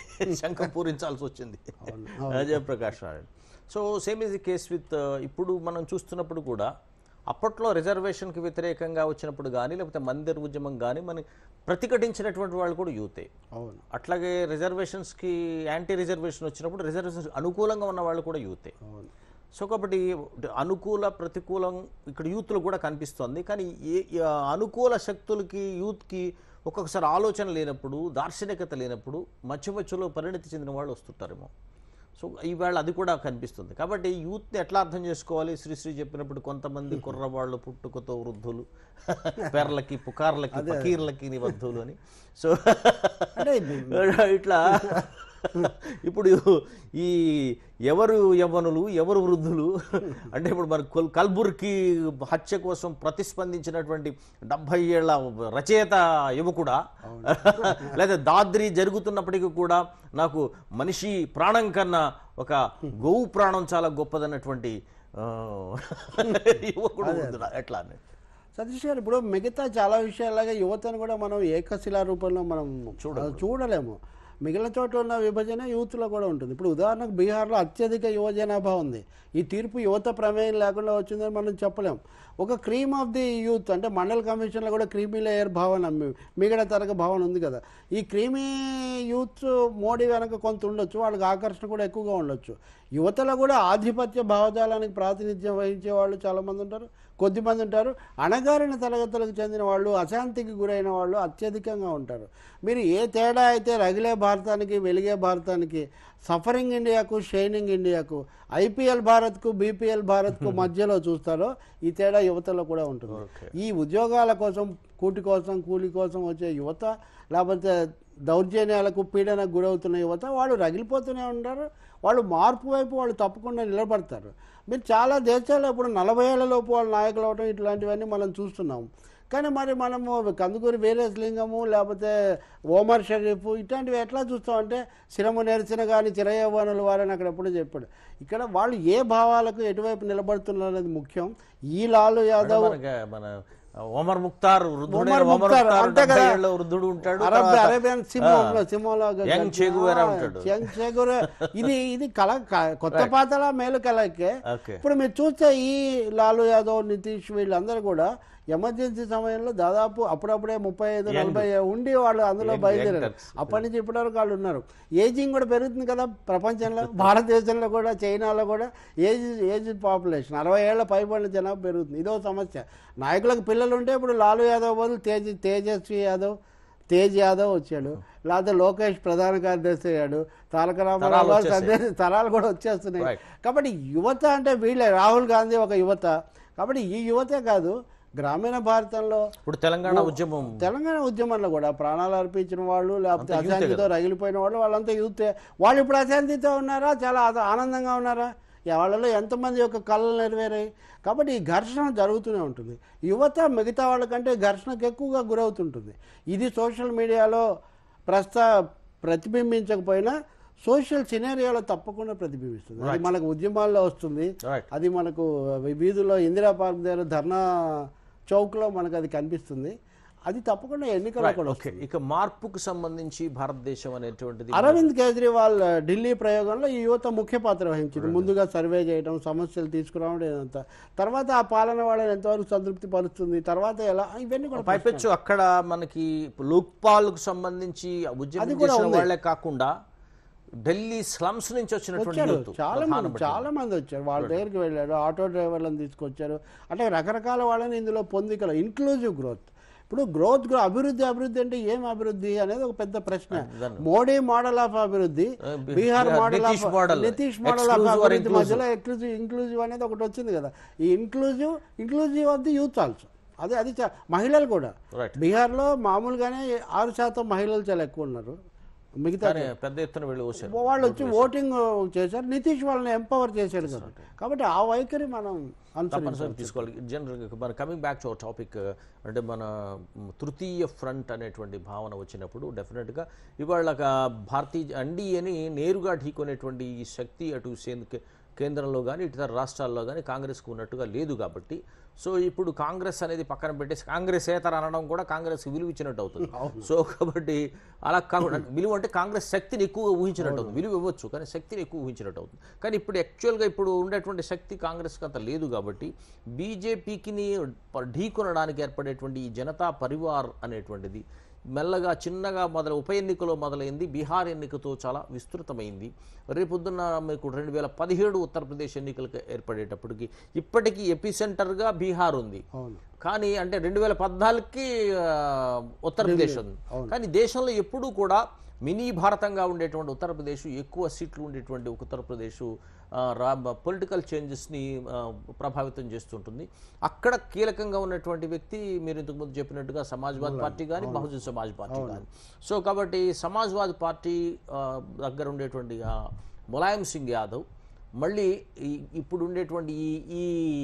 శంఖం పూరించాల్సి వచ్చింది Jayaprakash Narayan so same is the case with ఇప్పుడు మనం చూస్తున్నప్పుడు కూడా అప్పట్లో రిజర్వేషన్కి వ్యతిరేకంగా వచ్చినప్పుడు కానీ లేకపోతే మందిర్ ఉద్యమం కానీ మన ప్రతిఘటించినటువంటి వాళ్ళు కూడా యూతే అవును అట్లాగే రిజర్వేషన్స్కి యాంటీ రిజర్వేషన్ వచ్చినప్పుడు రిజర్వేషన్ అనుకూలంగా ఉన్న వాళ్ళు కూడా యూతే అవును సో కాబట్టి అనుకూల ప్రతికూలం ఇక్కడ యూత్లో కూడా కనిపిస్తోంది కానీ ఏ ఏ అనుకూల శక్తులకి యూత్కి ఒక్కొక్కసారి ఆలోచన లేనప్పుడు దార్శనికత లేనప్పుడు మధ్య మధ్యలో పరిణితి చెందిన వాళ్ళు వస్తుంటారేమో సో ఈవేళ అది కూడా కనిపిస్తుంది కాబట్టి యూత్ని ఎట్లా అర్థం చేసుకోవాలి శ్రీశ్రీ చెప్పినప్పుడు కొంతమంది కుర్రవాళ్ళు పుట్టుకతో వృద్ధులు పెర్లకి పుకార్లకి ఫకీర్లకి నిబద్ధులు అని సో అంటే ఇట్లా ఇప్పుడు ఈ ఎవరు యవ్వనులు ఎవరు వృద్ధులు అంటే ఇప్పుడు మన కొల్- కల్బుర్కి హత్య కోసం ప్రతిస్పందించినటువంటి డెబ్భై ఏళ్ల రచయిత యువకుడా లేదా దాద్రి జరుగుతున్నప్పటికీ కూడా నాకు మనిషి ప్రాణం కన్నా ఒక గోవు ప్రాణం చాలా గొప్పదన్నటువంటి ఆ, యువకుడు వృద్ధుడా? ఎట్లా అని సతీష్ గారు ఇప్పుడు మిగతా చాలా విషయాలాగా యువతను కూడా మనం ఏకశిలా రూపంలో మనం అది చూడలేము మిగిలిన చోట్ల ఉన్న విభజన యూత్లో కూడా ఉంటుంది ఇప్పుడు ఉదాహరణకు బీహార్లో అత్యధిక యువ జనాభా ఉంది ఈ తీర్పు యువత ప్రమేయం లేకుండా వచ్చిందని మనం చెప్పలేం ఒక క్రీమ్ ఆఫ్ ది యూత్ అంటే మండల్ కమిషన్లో కూడా క్రీమీ లేయర్ భావన మి- మిగతా తరగ భావన ఉంది కదా ఈ క్రీమీ యూత్ మోడీ వెనక కొంత ఉండొచ్చు వాళ్ళకి ఆకర్షణ కూడా ఎక్కువగా ఉండొచ్చు యువతలో కూడా ఆధిపత్య భావజాలానికి ప్రాతినిధ్యం వహించే వాళ్ళు చాలామంది ఉంటారు కొద్దిమంది ఉంటారు అణగారిన తరగతులకు చెందిన వాళ్ళు అశాంతికి గురైన వాళ్ళు అత్యధికంగా ఉంటారు మీరు ఏ తేడా అయితే రగిలే భారతానికి వెలిగే భారతానికి సఫరింగ్ ఇండియాకు షైనింగ్ ఇండియాకు ఐపీఎల్ భారత్కు బీపీఎల్ భారత్కు మధ్యలో చూస్తారో ఈ తేడా యువతలో కూడా ఉంటుంది ఈ ఉద్యోగాల కోసం కూటి కోసం కూలి కోసం వచ్చే యువత లేకపోతే దౌర్జన్యాలకు పీడనకు గురవుతున్న యువత వాళ్ళు రగిలిపోతూనే ఉంటారు వాళ్ళు మార్పు వైపు వాళ్ళు తప్పకుండా నిలబడతారు మీరు చాలా దేశాల్లో ఇప్పుడు నలభై ఏళ్ల లోపు వాళ్ళ నాయకులు అవడం ఇట్లాంటివన్నీ మనం చూస్తున్నాం కానీ మరి మనము కందుకూరి వీరేశలింగము లేకపోతే ఓమర్ షరీఫ్ ఇట్లాంటివి ఎట్లా చూస్తామంటే శిరము నెరిసిన కానీ చిరయవ్వనులు వారని అక్కడ ఎప్పుడు చెప్పాడు ఇక్కడ వాళ్ళు ఏ భావాలకు ఎటువైపు నిలబడుతున్నారు అనేది ముఖ్యం ఈ లాలు యాదవ్ మనకి మన ఒమర్ ముక్తార్ వృద్ధుడైన ఒమర్ ఒమర్ ముక్తార్, ముక్తార్ అంతే డెబ్బై కదా. ఏళ్ళ వృద్ధుడు ఉంటాడు అరబ్ తర్వాత- అరేబియన్ సింహంలో సింహంలో యంగ్ చెగువేరా ఉంటాడు. Young Che Guevara. ఇది ఇది కళ క- కొత్త పాతల మేలు కళకే ఓకే ఇప్పుడు మీరు చూస్తే ఈ లాలు యాదవ్ నితీష్ వీళ్ళందరూ కూడా ఎమర్జెన్సీ సమయంలో దాదాపు అప్పుడప్పుడే ముప్పై ఐదు నలభై ఉండి వాళ్ళు అందులో Young- బయలుదేరారు young turks. అప్పటి నుంచి ఇప్పటి వరకు వాళ్ళు ఉన్నారు ఏజింగ్ కూడా పెరుగుతుంది కదా ప్రపంచంలో భారతదేశంలో కూడా చైనాలో కూడా ఏజ్ ఏజ్ పాపులేషన్ అరవై ఏళ్ల పైబడిన జనాభా పెరుగుతుంది ఇదో సమస్య నాయకులకు పిల్లలు ఉంటే ఇప్పుడు లాలు యాదవ్ బదులు తేజ తేజస్వి యాదవ్ తేజ్ యాదవ్ వచ్చాడు లేకపోతే లోకేష్ ప్రధాన కార్యదర్శి అయ్యాడు తారక తరాలు రామారావు వచ్చేసాయి. సందేశ్ తరాలు కూడా వచ్చేస్తున్నాయి Right. కాబట్టి యువత అంటే వీళ్ళే రాహుల్ గాంధీ ఒక యువత కాబట్టి ఈ యువతే కాదు గ్రామీణ భారతంలో ఇప్పుడు తెలంగాణ ఉద్యమం తెలంగాణ ఉద్యమంలో కూడా ప్రాణాలు అర్పించిన వాళ్ళు లేకపోతే అంతా యూతే అశాంతితో రగిలిపోయిన వాళ్ళు వాళ్ళంతా యూతే వాళ్ళు ఇప్పుడు అశాంతితో ఉన్నారా చాలా ఆద- ఆనందంగా ఉన్నారా ఈ వాళ్ళలో ఎంతమంది యొక్క కళలు నెరవేరాయి కాబట్టి ఈ ఘర్షణ జరుగుతూనే ఉంటుంది యువత మిగతా వాళ్ళకంటే ఘర్షణకు ఎక్కువగా గురవుతుంటుంది ఇది సోషల్ మీడియాలో ప్రస్తా ప్రతిబింబించకపోయినా సోషల్ సినేరియాలో తప్పకుండా ప్రతిబింబిస్తుంది అది మనకు ఉద్యమాల్లో వస్తుంది Right. అది మనకు వీధుల్లో ఇందిరా పార్క్ దగ్గర ధర్నా చౌక్లో మనకు అది కనిపిస్తుంది అది తప్పకుండా ఎన్నికల్లో కూడా ఓకే ఇక మార్పుకు సంబంధించి భారతదేశం అనేటువంటిది అరవింద్ కేజ్రీవాల్ ఢిల్లీ ప్రయోగంలో ఈ యువత ముఖ్య పాత్ర వహించింది ముందుగా సర్వే చేయడం సమస్యలు తీసుకురావడం ఇదంతా తర్వాత ఆ పాలన వాళ్ళని ఎంతవరకు సంతృప్తి పరుస్తుంది తర్వాత ఎలా ఇవన్నీ కూడా పైపెచ్చు అక్కడ మనకి లోక్పాల్కు సంబంధించి ఉద్యమం చేసిన వాళ్ళే కాకుండా ఢిల్లీ స్లమ్స్ నుంచి వచ్చినటువంటి వచ్చారు యూత్ చాలా ప్రధాన మంది చాలా మంది వచ్చారు వాళ్ళ దగ్గరికి వెళ్ళారు ఆటో డ్రైవర్లను తీసుకొచ్చారు అంటే రకరకాల వాళ్ళని ఇందులో పొందికలు ఇంక్లూజివ్ గ్రోత్ ఇప్పుడు గ్రోత్ గ్రో అభివృద్ధి అభివృద్ధి అంటే ఏం అభివృద్ధి అనేది ఒక పెద్ద ప్రశ్న మోడీ మోడల్ ఆఫ్ అభివృద్ధి బి- Bihar Bihar model Nitish of model. Nitish model of Exclusive or అభివృద్ధి inclusive? మధ్యలో ఎక్లూజివ్ ఇంక్లూజివ్ అనేది ఒకటి వచ్చింది కదా ఈ inclusive inclusive of the youth also అదే అది చా- మహిళలు కూడా Right. బీహార్లో మామూలుగానే ఆరు శాతం మహిళలు చాలా ఎక్కువ ఉన్నారు మిగతా కానీ పెద్ద ఎత్తున వెళ్ళి వచ్చారు వాళ్ళు వచ్చి ఓటింగ్ చేశారు నితీష్ వాళ్ళని ఎంపవర్ చేశాడు కదా కాబట్టి ఆ వైఖరి మనం అనుసరించాలి తప్పనిసరి తీసుకోవాలి జనరల్గా మన coming back to our topic అంటే మన మ్, తృతీయ ఫ్రంట్ అనేటువంటి భావన వచ్చినప్పుడు డెఫినెట్గా ఇవాళ ఒక భారతీయ ఎన్డీఏని నేరుగా ఢీకొనేటువంటి ఈ శక్తి అటు సేంద్ర కేంద్రంలో కానీ ఇతర రాష్ట్రాల్లో కానీ కాంగ్రెస్కు ఉన్నట్టుగా లేదు కాబట్టి సో ఇప్పుడు కాంగ్రెస్ అనేది పక్కన పెట్టేసి కాంగ్రెస్ ఏతర అనడం కూడా కాంగ్రెస్ విలువ ఇచ్చినట్టు అవుతుంది సో కాబట్టి అలా కాకుండా విలువ అంటే కాంగ్రెస్ శక్తిని ఎక్కువగా ఊహించినట్టు అవుతుంది విలువ ఇవ్వచ్చు కానీ శక్తిని ఎక్కువ ఊహించినట్టు అవుతుంది కానీ ఇప్పుడు యాక్చువల్గా ఇప్పుడు ఉండేటువంటి శక్తి కాంగ్రెస్కి అంత లేదు కాబట్టి బీజేపీకి ఢీకొనడానికి ఏర్పడేటువంటి ఈ జనతా పరివార్ అనేటువంటిది మెల్లగా చిన్నగా మొదల ఉప ఎన్నికలో మొదలైంది బీహార్ ఎన్నికతో చాలా విస్తృతమైంది రేపొద్దున్న మీకు రెండు వేల పదిహేడు ఉత్తరప్రదేశ్ ఎన్నికలకు ఏర్పడేటప్పటికి ఇప్పటికీ ఎపిసెంటర్గా బీహార్ ఉంది అవును కానీ అంటే రెండు వేల పద్నాలుగుకి ఆ, ఉత్తరప్రదేశ్ ఉంది కానీ దేశంలో ఎప్పుడూ కూడా మినీ భారతంగా ఉండేటువంటి ఉత్తరప్రదేశ్ ఎక్కువ సీట్లు ఉండేటువంటి ఉత్తరప్రదేశ్ ఆ, రా పొలిటికల్ చేంజెస్ని ఆ, ప్రభావితం చేస్తుంటుంది అక్కడ కీలకంగా ఉన్నటువంటి వ్యక్తి మీరు ఇంతకుముందు చెప్పినట్టుగా సమాజ్వాద్ పార్టీ కానీ బహుజన్ సమాజ్ పార్టీ కానీ సో కాబట్టి సమాజ్వాద్ పార్టీ ఆ, దగ్గర ఉండేటువంటి ఆ, ములాయం సింగ్ యాదవ్ మళ్ళీ ఈ- ఇప్పుడు ఉండేటువంటి ఈ ఈ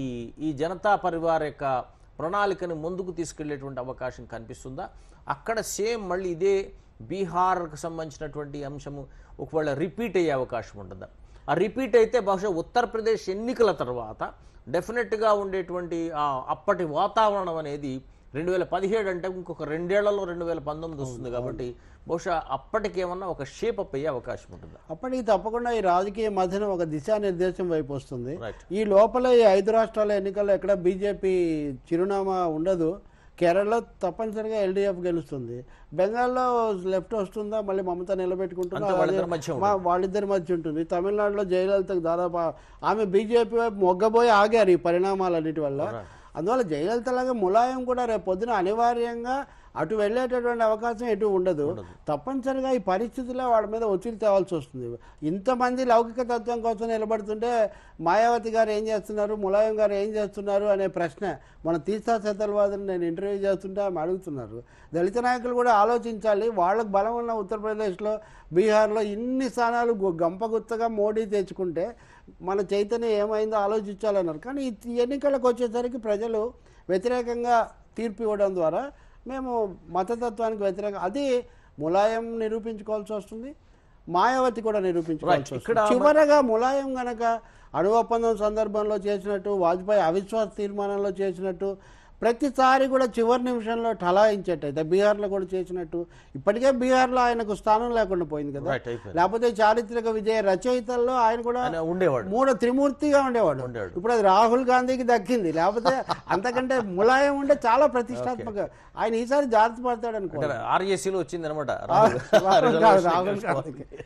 ఈ జనతా పరివార్ యొక్క ప్రణాళికను ముందుకు తీసుకెళ్లేటువంటి అవకాశం కనిపిస్తుందా అక్కడ సేమ్ మళ్ళీ ఇదే బీహార్కు సంబంధించినటువంటి అంశము ఒకవేళ రిపీట్ అయ్యే అవకాశం ఉంటుందా ఆ రిపీట్ అయితే బహుశా ఉత్తరప్రదేశ్ ఎన్నికల తర్వాత డెఫినెట్గా ఉండేటువంటి ఆ అప్పటి వాతావరణం అనేది రెండు వేల పదిహేడు అంటే ఇంకొక రెండేళ్లలో రెండు వేల పంతొమ్మిది వస్తుంది కాబట్టి బహుశా అప్పటికేమన్నా ఒక షేప్ అప్ అయ్యే అవకాశం ఉంటుందా అప్పటికి తప్పకుండా ఈ రాజకీయ మధ్యన ఒక దిశానిర్దేశం వైపు వస్తుంది Right. ఈ లోపల ఈ ఐదు రాష్ట్రాల ఎన్నికల్లో ఎక్కడ బీజేపీ చిరునామా ఉండదు కేరళలో తప్పనిసరిగా ఎల్డీఎఫ్ గెలుస్తుంది బెంగాల్లో లెఫ్ట్ వస్తుందా మళ్ళీ మమత నిలబెట్టుకుంటుందా అంతే వాళ్ళిద్దరి అదే మధ్య మా- వాళ్ళిద్దరి మధ్య ఉంటుంది తమిళనాడులో జయలలితకు దాదాపు ఆ- ఆమె బీజేపీ వైపు మొగ్గబోయి ఆగారు ఈ పరిణామాలన్నిటి వల్ల అందువల్ల జయలలిత లాగా ములాయం కూడా రేపు పొద్దున అనివార్యంగా అటు వెళ్ళేటటువంటి అవకాశం ఎటు ఉండదు తప్పనిసరిగా ఈ పరిస్థితుల్లో వాళ్ళ మీద ఒత్తిడి తేవాల్సి వస్తుంది ఇంతమంది లౌకిక తత్వం కోసం నిలబడుతుంటే మాయావతి గారు ఏం చేస్తున్నారు ములాయం గారు ఏం చేస్తున్నారు అనే ప్రశ్న మన తీర్థా శతల్వాదుని నేను ఇంటర్వ్యూ చేస్తుంటే ఆమె అడుగుతున్నారు దళిత నాయకులు కూడా ఆలోచించాలి వాళ్ళకు బలం ఉన్న ఉత్తరప్రదేశ్లో బీహార్లో ఇన్ని స్థానాలు గు- గంపగుత్తగా మోడీ తెచ్చుకుంటే మన చైతన్యం ఏమైందో ఆలోచించాలన్నారు కానీ ఈ ఎన్నికలకు వచ్చేసరికి ప్రజలు వ్యతిరేకంగా తీర్పు ఇవ్వడం ద్వారా మేము మతతత్వానికి వ్యతిరేకంగా అది ములాయం నిరూపించుకోవాల్సి వస్తుంది మాయావతి కూడా నిరూపించుకోవాల్సి Right. ఇక్కడ వస్తుంది చివరగా ములాయం గనక అణు ఒప్పందం సందర్భంలో చేసినట్టు వాజ్పేయి అవిశ్వాస తీర్మానంలో చేసినట్టు ప్రతిసారి కూడా చివరి నిమిషంలో ఠలాయించేటైతే బీహార్లో కూడా చేసినట్టు ఇప్పటికే బీహార్లో ఆయనకు స్థానం లేకుండా పోయింది కదా రైట్ అయిపోయింది లేకపోతే చారిత్రక విజయ రచయితల్లో ఆయన కూడా ఆయన ఉండేవాడు మూడు త్రిమూర్తిగా ఉండేవాడు ఉండేవాడు. ఇప్పుడు అది రాహుల్ గాంధీకి దక్కింది లేకపోతే అంతకంటే ములాయం ఉంటే చాలా ప్రతిష్టాత్మక ఆయన ఈసారి జాగ్రత్త పడతాడు అనుకో అంటే ఆర్ఏసీలో వచ్చింది అనమాట రాహుల్ గాంధీ- రాహుల్ గాంధీకి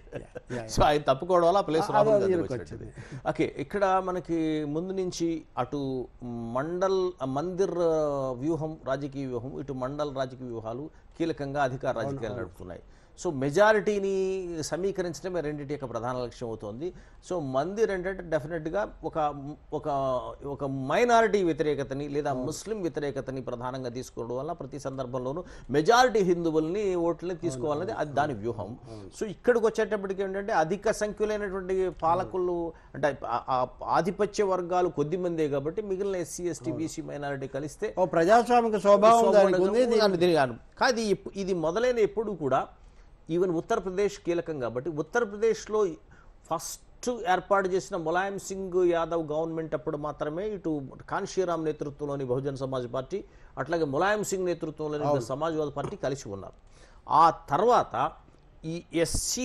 సో ఆయన తప్పుకోవడం వల్ల ఆ ప్లేస్ అదే రాహుల్ గాంధీ ఈయనకు వచ్చినట్టు ఓకే ఇక్కడ మనకి ముందు నుంచి అటు మండల్ మందిర్ ఆ, వ్యూహం రాజకీయ వ్యూహం ఇటు మండల్ రాజకీయ వ్యూహాలు కీలకంగా అధికార రాజకీయాలు నడుపుతున్నాయి సో మెజారిటీని సమీకరించడమే రెండింటి యొక్క ప్రధాన లక్ష్యం అవుతోంది సో మందిర్ ఏంటంటే డెఫినెట్గా ఒక ఒక ఒక మైనారిటీ వ్యతిరేకతని లేదా ముస్లిం వ్యతిరేకతని ప్రధానంగా తీసుకోవడం వల్ల ప్రతి సందర్భంలోనూ మెజారిటీ హిందువుల్ని ఓట్లని తీసుకోవాలనేది అది దాని వ్యూహం సో ఇక్కడికి వచ్చేటప్పటికి ఏంటంటే అధిక సంఖ్యలైనటువంటి పాలకులు అంటే ఆ- ఆ ఆధిపత్య వర్గాలు కొద్ది మందే కాబట్టి మిగిలిన ఎస్సీ ఎస్టీ బీసీ మైనారిటీ కలిస్తే ఓ ప్రజాస్వామిక స్వభావం దానికి ఉంది దాని దీని కాదు. కానీ ఇప్పు- ఇది మొదలైన ఎప్పుడు కూడా ఈవెన్ ఉత్తరప్రదేశ్ కీలకం కాబట్టి ఉత్తరప్రదేశ్లో ఫస్ట్ ఏర్పాటు చేసిన ములాయం సింగ్ యాదవ్ గవర్నమెంట్ అప్పుడు మాత్రమే ఇటు కాన్షీరామ్ నేతృత్వంలోని బహుజన్ సమాజ్ పార్టీ అట్లాగే ములాయం సింగ్ నేతృత్వంలోని సమాజ్వాదీ పార్టీ కలిసి ఉన్నారు ఆ తర్వాత ఈ ఎస్సీ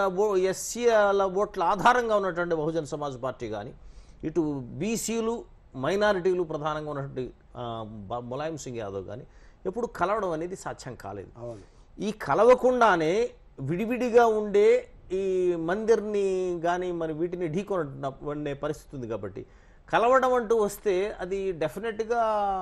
ఎస్సీల ఓట్ల ఆధారంగా ఉన్నటువంటి బహుజన్ సమాజ్ పార్టీ కానీ ఇటు బీసీలు మైనారిటీలు ప్రధానంగా ఉన్నటువంటి ఆ, బ- ములాయం సింగ్ యాదవ్ కానీ ఎప్పుడు కలవడం అనేది సాధ్యం కాలేదు అవును ఈ కలవకుండానే విడివిడిగా ఉండే ఈ మందిర్ని కానీ మరి వీటిని ఢీకొనే పరిస్థితి ఉంది కాబట్టి కలవడం అంటూ వస్తే అది డెఫినెట్గా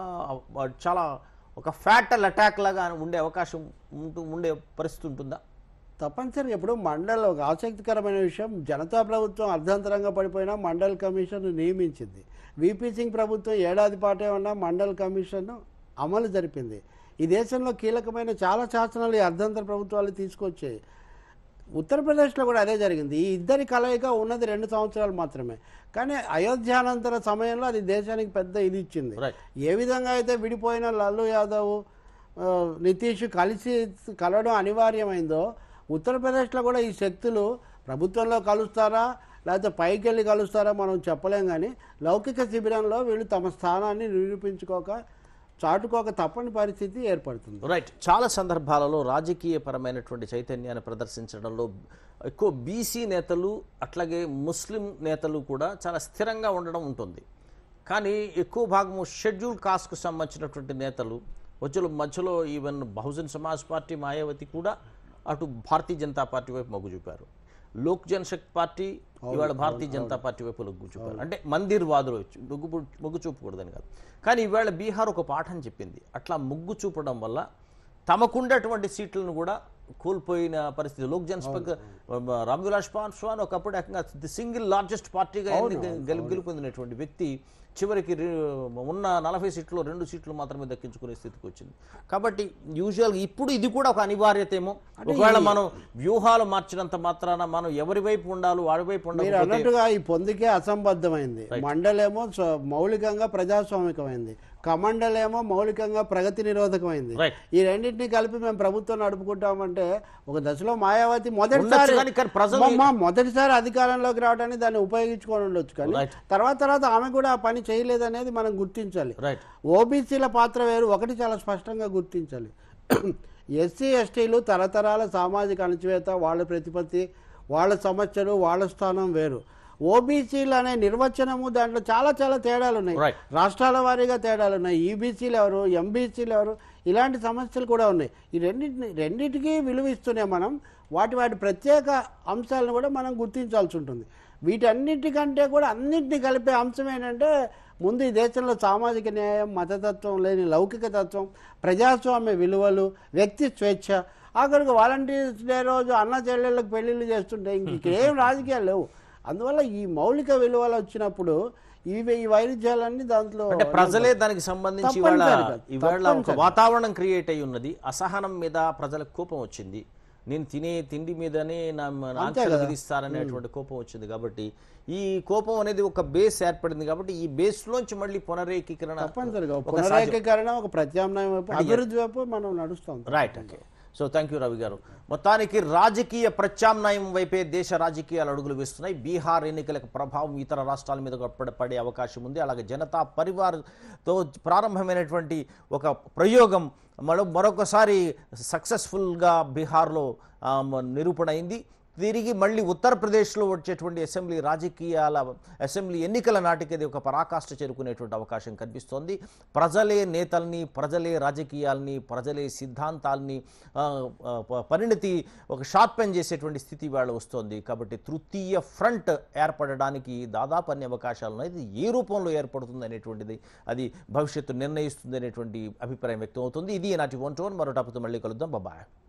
చాలా ఒక ఫ్యాటల్ అటాక్ లాగా ఉండే అవకాశం ఉంటూ ఉండే పరిస్థితి ఉంటుందా తప్పనిసరిగా ఇప్పుడు మండల్ ఒక ఆసక్తికరమైన విషయం జనతా ప్రభుత్వం అర్ధంతరంగా పడిపోయినా మండల్ కమిషన్ నియమించింది విపి సింగ్ ప్రభుత్వం ఏడాది పాటే ఉన్న మండల్ కమిషన్ అమలు జరిపింది ఈ దేశంలో కీలకమైన చాలా శాసనాలు ఈ అర్ధంతర ప్రభుత్వాలు తీసుకొచ్చాయి ఉత్తరప్రదేశ్లో కూడా అదే జరిగింది ఈ ఇద్దరి కలయిక ఉన్నది రెండు సంవత్సరాలు మాత్రమే కానీ అయోధ్యానంతర సమయంలో అది దేశానికి పెద్ద ఇది ఇచ్చింది రైట్ ఏ విధంగా అయితే విడిపోయిన లల్లు యాదవ్ ఆ, నితీష్ కలిసి కలవడం అనివార్యమైందో ఉత్తరప్రదేశ్లో కూడా ఈ శక్తులు ప్రభుత్వంలో కలుస్తారా లేకపోతే పైకి వెళ్ళి కలుస్తారా మనం చెప్పలేం కానీ లౌకిక శిబిరంలో వీళ్ళు తమ స్థానాన్ని నిరూపించుకోక చాటుకోక తప్పని పరిస్థితి ఏర్పడుతుంది రైట్ చాలా సందర్భాలలో రాజకీయపరమైనటువంటి చైతన్యాన్ని ప్రదర్శించడంలో ఎక్కువ బీసీ నేతలు అట్లాగే ముస్లిం నేతలు కూడా చాలా స్థిరంగా ఉండడం ఉంటుంది కానీ ఎక్కువ భాగము షెడ్యూల్ కాస్ట్కు సంబంధించినటువంటి నేతలు మధ్యలో మధ్యలో ఈవెన్ బహుజన్ సమాజ్ పార్టీ మాయావతి కూడా అటు భారతీయ జనతా పార్టీ వైపు మొగ్గు చూపారు లోక్ జనశక్తి పార్టీ ఇవాళ భారతీయ జనతా పార్టీ వైపు మొగ్గు చూపారు అంటే మందిర్ వాదులు వచ్చి మొగ్గు పు- మొగ్గు చూపకూడదని కాదు కానీ ఇవాళ బీహార్ ఒక పాఠం చెప్పింది అట్లా మొగ్గు చూపడం వల్ల తమకుండేటువంటి సీట్లను కూడా కోల్పోయిన పరిస్థితి లోక్ జనసభ రామ్ విలాస్ పాస్వాన్ ఒకప్పుడు ఏకంగా ది సింగిల్ లార్జెస్ట్ పార్టీగా ఎన్ని గెలు గెలుపొందినటువంటి వ్యక్తి చివరికి రె- ఉన్న నలభై సీట్లు రెండు సీట్లు మాత్రమే దక్కించుకునే స్థితికి వచ్చింది కాబట్టి యూజువల్గా ఇప్పుడు ఇది కూడా ఒక అనివార్యత ఏమో ఒకవేళ మనం వ్యూహాలు మార్చినంత మాత్రాన మనం ఎవరి వైపు ఉండాలి వాడి వైపు మీరు ఉండాలి అన్నట్టుగా ఈ పొందికే అసంబద్ధమైంది మండలేమో స్వ- మౌలికంగా ప్రజాస్వామికమైంది కమండలేమో మౌలికంగా ప్రగతి నిరోధకమైంది రైట్ ఈ రెండింటిని కలిపి మేము ప్రభుత్వం నడుపుకుంటామంటే ఒక దశలో మాయావతి ఉండొచ్చు మొదటిసారి కానీ కానీ ప్రజలు మా మొదటిసారి అధికారంలోకి రావడానికి దాన్ని ఉపయోగించుకొని ఉండొచ్చు కానీ Right. తర్వాత తర్వాత ఆమె కూడా ఆ పని చేయలేదనేది మనం గుర్తించాలి రైట్ ఓబీసీల పాత్ర వేరు ఒకటి చాలా స్పష్టంగా గుర్తించాలి ఎస్సీ ఎస్టీలు తరతరాల సామాజిక అణచివేత వాళ్ళ ప్రతిపత్తి వాళ్ళ సమస్యలు వాళ్ళ స్థానం వేరు ఓబీసీలు అనే నిర్వచనము దాంట్లో చాలా చాలా తేడాలు ఉన్నాయి Right. రాష్ట్రాల వారీగా తేడాలు ఉన్నాయి ఈబీసీలు ఎవరు ఎంబీసీలు ఎవరు ఇలాంటి సమస్యలు కూడా ఉన్నాయి ఈ రెండింటిని రెండింటికి విలువ ఇస్తూనే మనం వాటి వాటి ప్రత్యేక అంశాలను కూడా మనం గుర్తించాల్సి ఉంటుంది వీటన్నిటికంటే కూడా అన్నింటినీ కలిపే అంశం ఏంటంటే ముందు ఈ దేశంలో సామాజిక న్యాయం మతతత్వం లేని లౌకిక తత్వం ప్రజాస్వామ్య విలువలు వ్యక్తి స్వేచ్ఛ ఆఖరికి వాలంటీర్స్ డే రోజు అన్న చెల్లెళ్ళకి పెళ్లిళ్ళు చేస్తుంటే ఇంక ఇక్కడ ఏం రాజకీయాలు లేవు అందువల్ల ఈ మౌలిక విలువలు వచ్చినప్పుడు ఇవి ఈ వైరుధ్యాలన్నీ దాంట్లో అంటే ప్రజలే దానికి సంబంధించి ఇవాళ తప్పనిసరిగా, ఇవాళ ఒక తప్పనిసరిగా. వాతావరణం క్రియేట్ అయి ఉన్నది అసహనం మీద ప్రజలకు కోపం వచ్చింది నేను తినే తిండి మీదనే నా నా ఆంక్షలు విధిస్తారనేటువంటి కోపం వచ్చింది కాబట్టి ఈ కోపం అనేది ఒక బేస్ ఏర్పడింది కాబట్టి ఈ బేస్ లోంచి మళ్ళీ పునరేకీకరణ తప్పనిసరిగా ఒక పునరేకీకరణ ఒక ప్రత్యామ్నాయం వైపు అభివృద్ధి వైపు మనం నడుస్తాం right okay so thank you Ravi garu మొత్తానికి రాజకీయ ప్రత్యామ్నాయం వైపే దేశ రాజకీయాలు అడుగులు వేస్తున్నాయి బీహార్ ఎన్నికలకు ప్రభావం ఇతర రాష్ట్రాల మీద కూడా పడ- పడే అవకాశం ఉంది అలాగే జనతా పరివార్తో ప్రారంభమైనటువంటి ఒక ప్రయోగం మరో మరొకసారి సక్సెస్ఫుల్గా బీహార్లో ఆ, మ- నిరూపణ అయింది తిరిగి మళ్ళీ ఉత్తరప్రదేశ్లో వచ్చేటువంటి అసెంబ్లీ రాజకీయాల అసెంబ్లీ ఎన్నికల నాటికి అది ఒక పరాకాష్ఠ చేరుకునేటువంటి అవకాశం కనిపిస్తోంది ప్రజలే నేతల్ని ప్రజలే రాజకీయాల్ని ప్రజలే సిద్ధాంతాల్ని ఆ, ఆ, ప- పరిణతి ఒక షార్పెన్ చేసేటువంటి స్థితి వేళ వస్తోంది కాబట్టి తృతీయ ఫ్రంట్ ఏర్పడడానికి దాదాపు అన్ని అవకాశాలు ఉన్నాయి ఇది ఏ రూపంలో ఏర్పడుతుంది అనేటువంటిది అది భవిష్యత్తు నిర్ణయిస్తుంది అనేటువంటి అభిప్రాయం వ్యక్తం అవుతుంది ఇది నాటి వన్ టు వన్ మరో టాపిక్తో మళ్ళీ కలుద్దాం బాబాయ్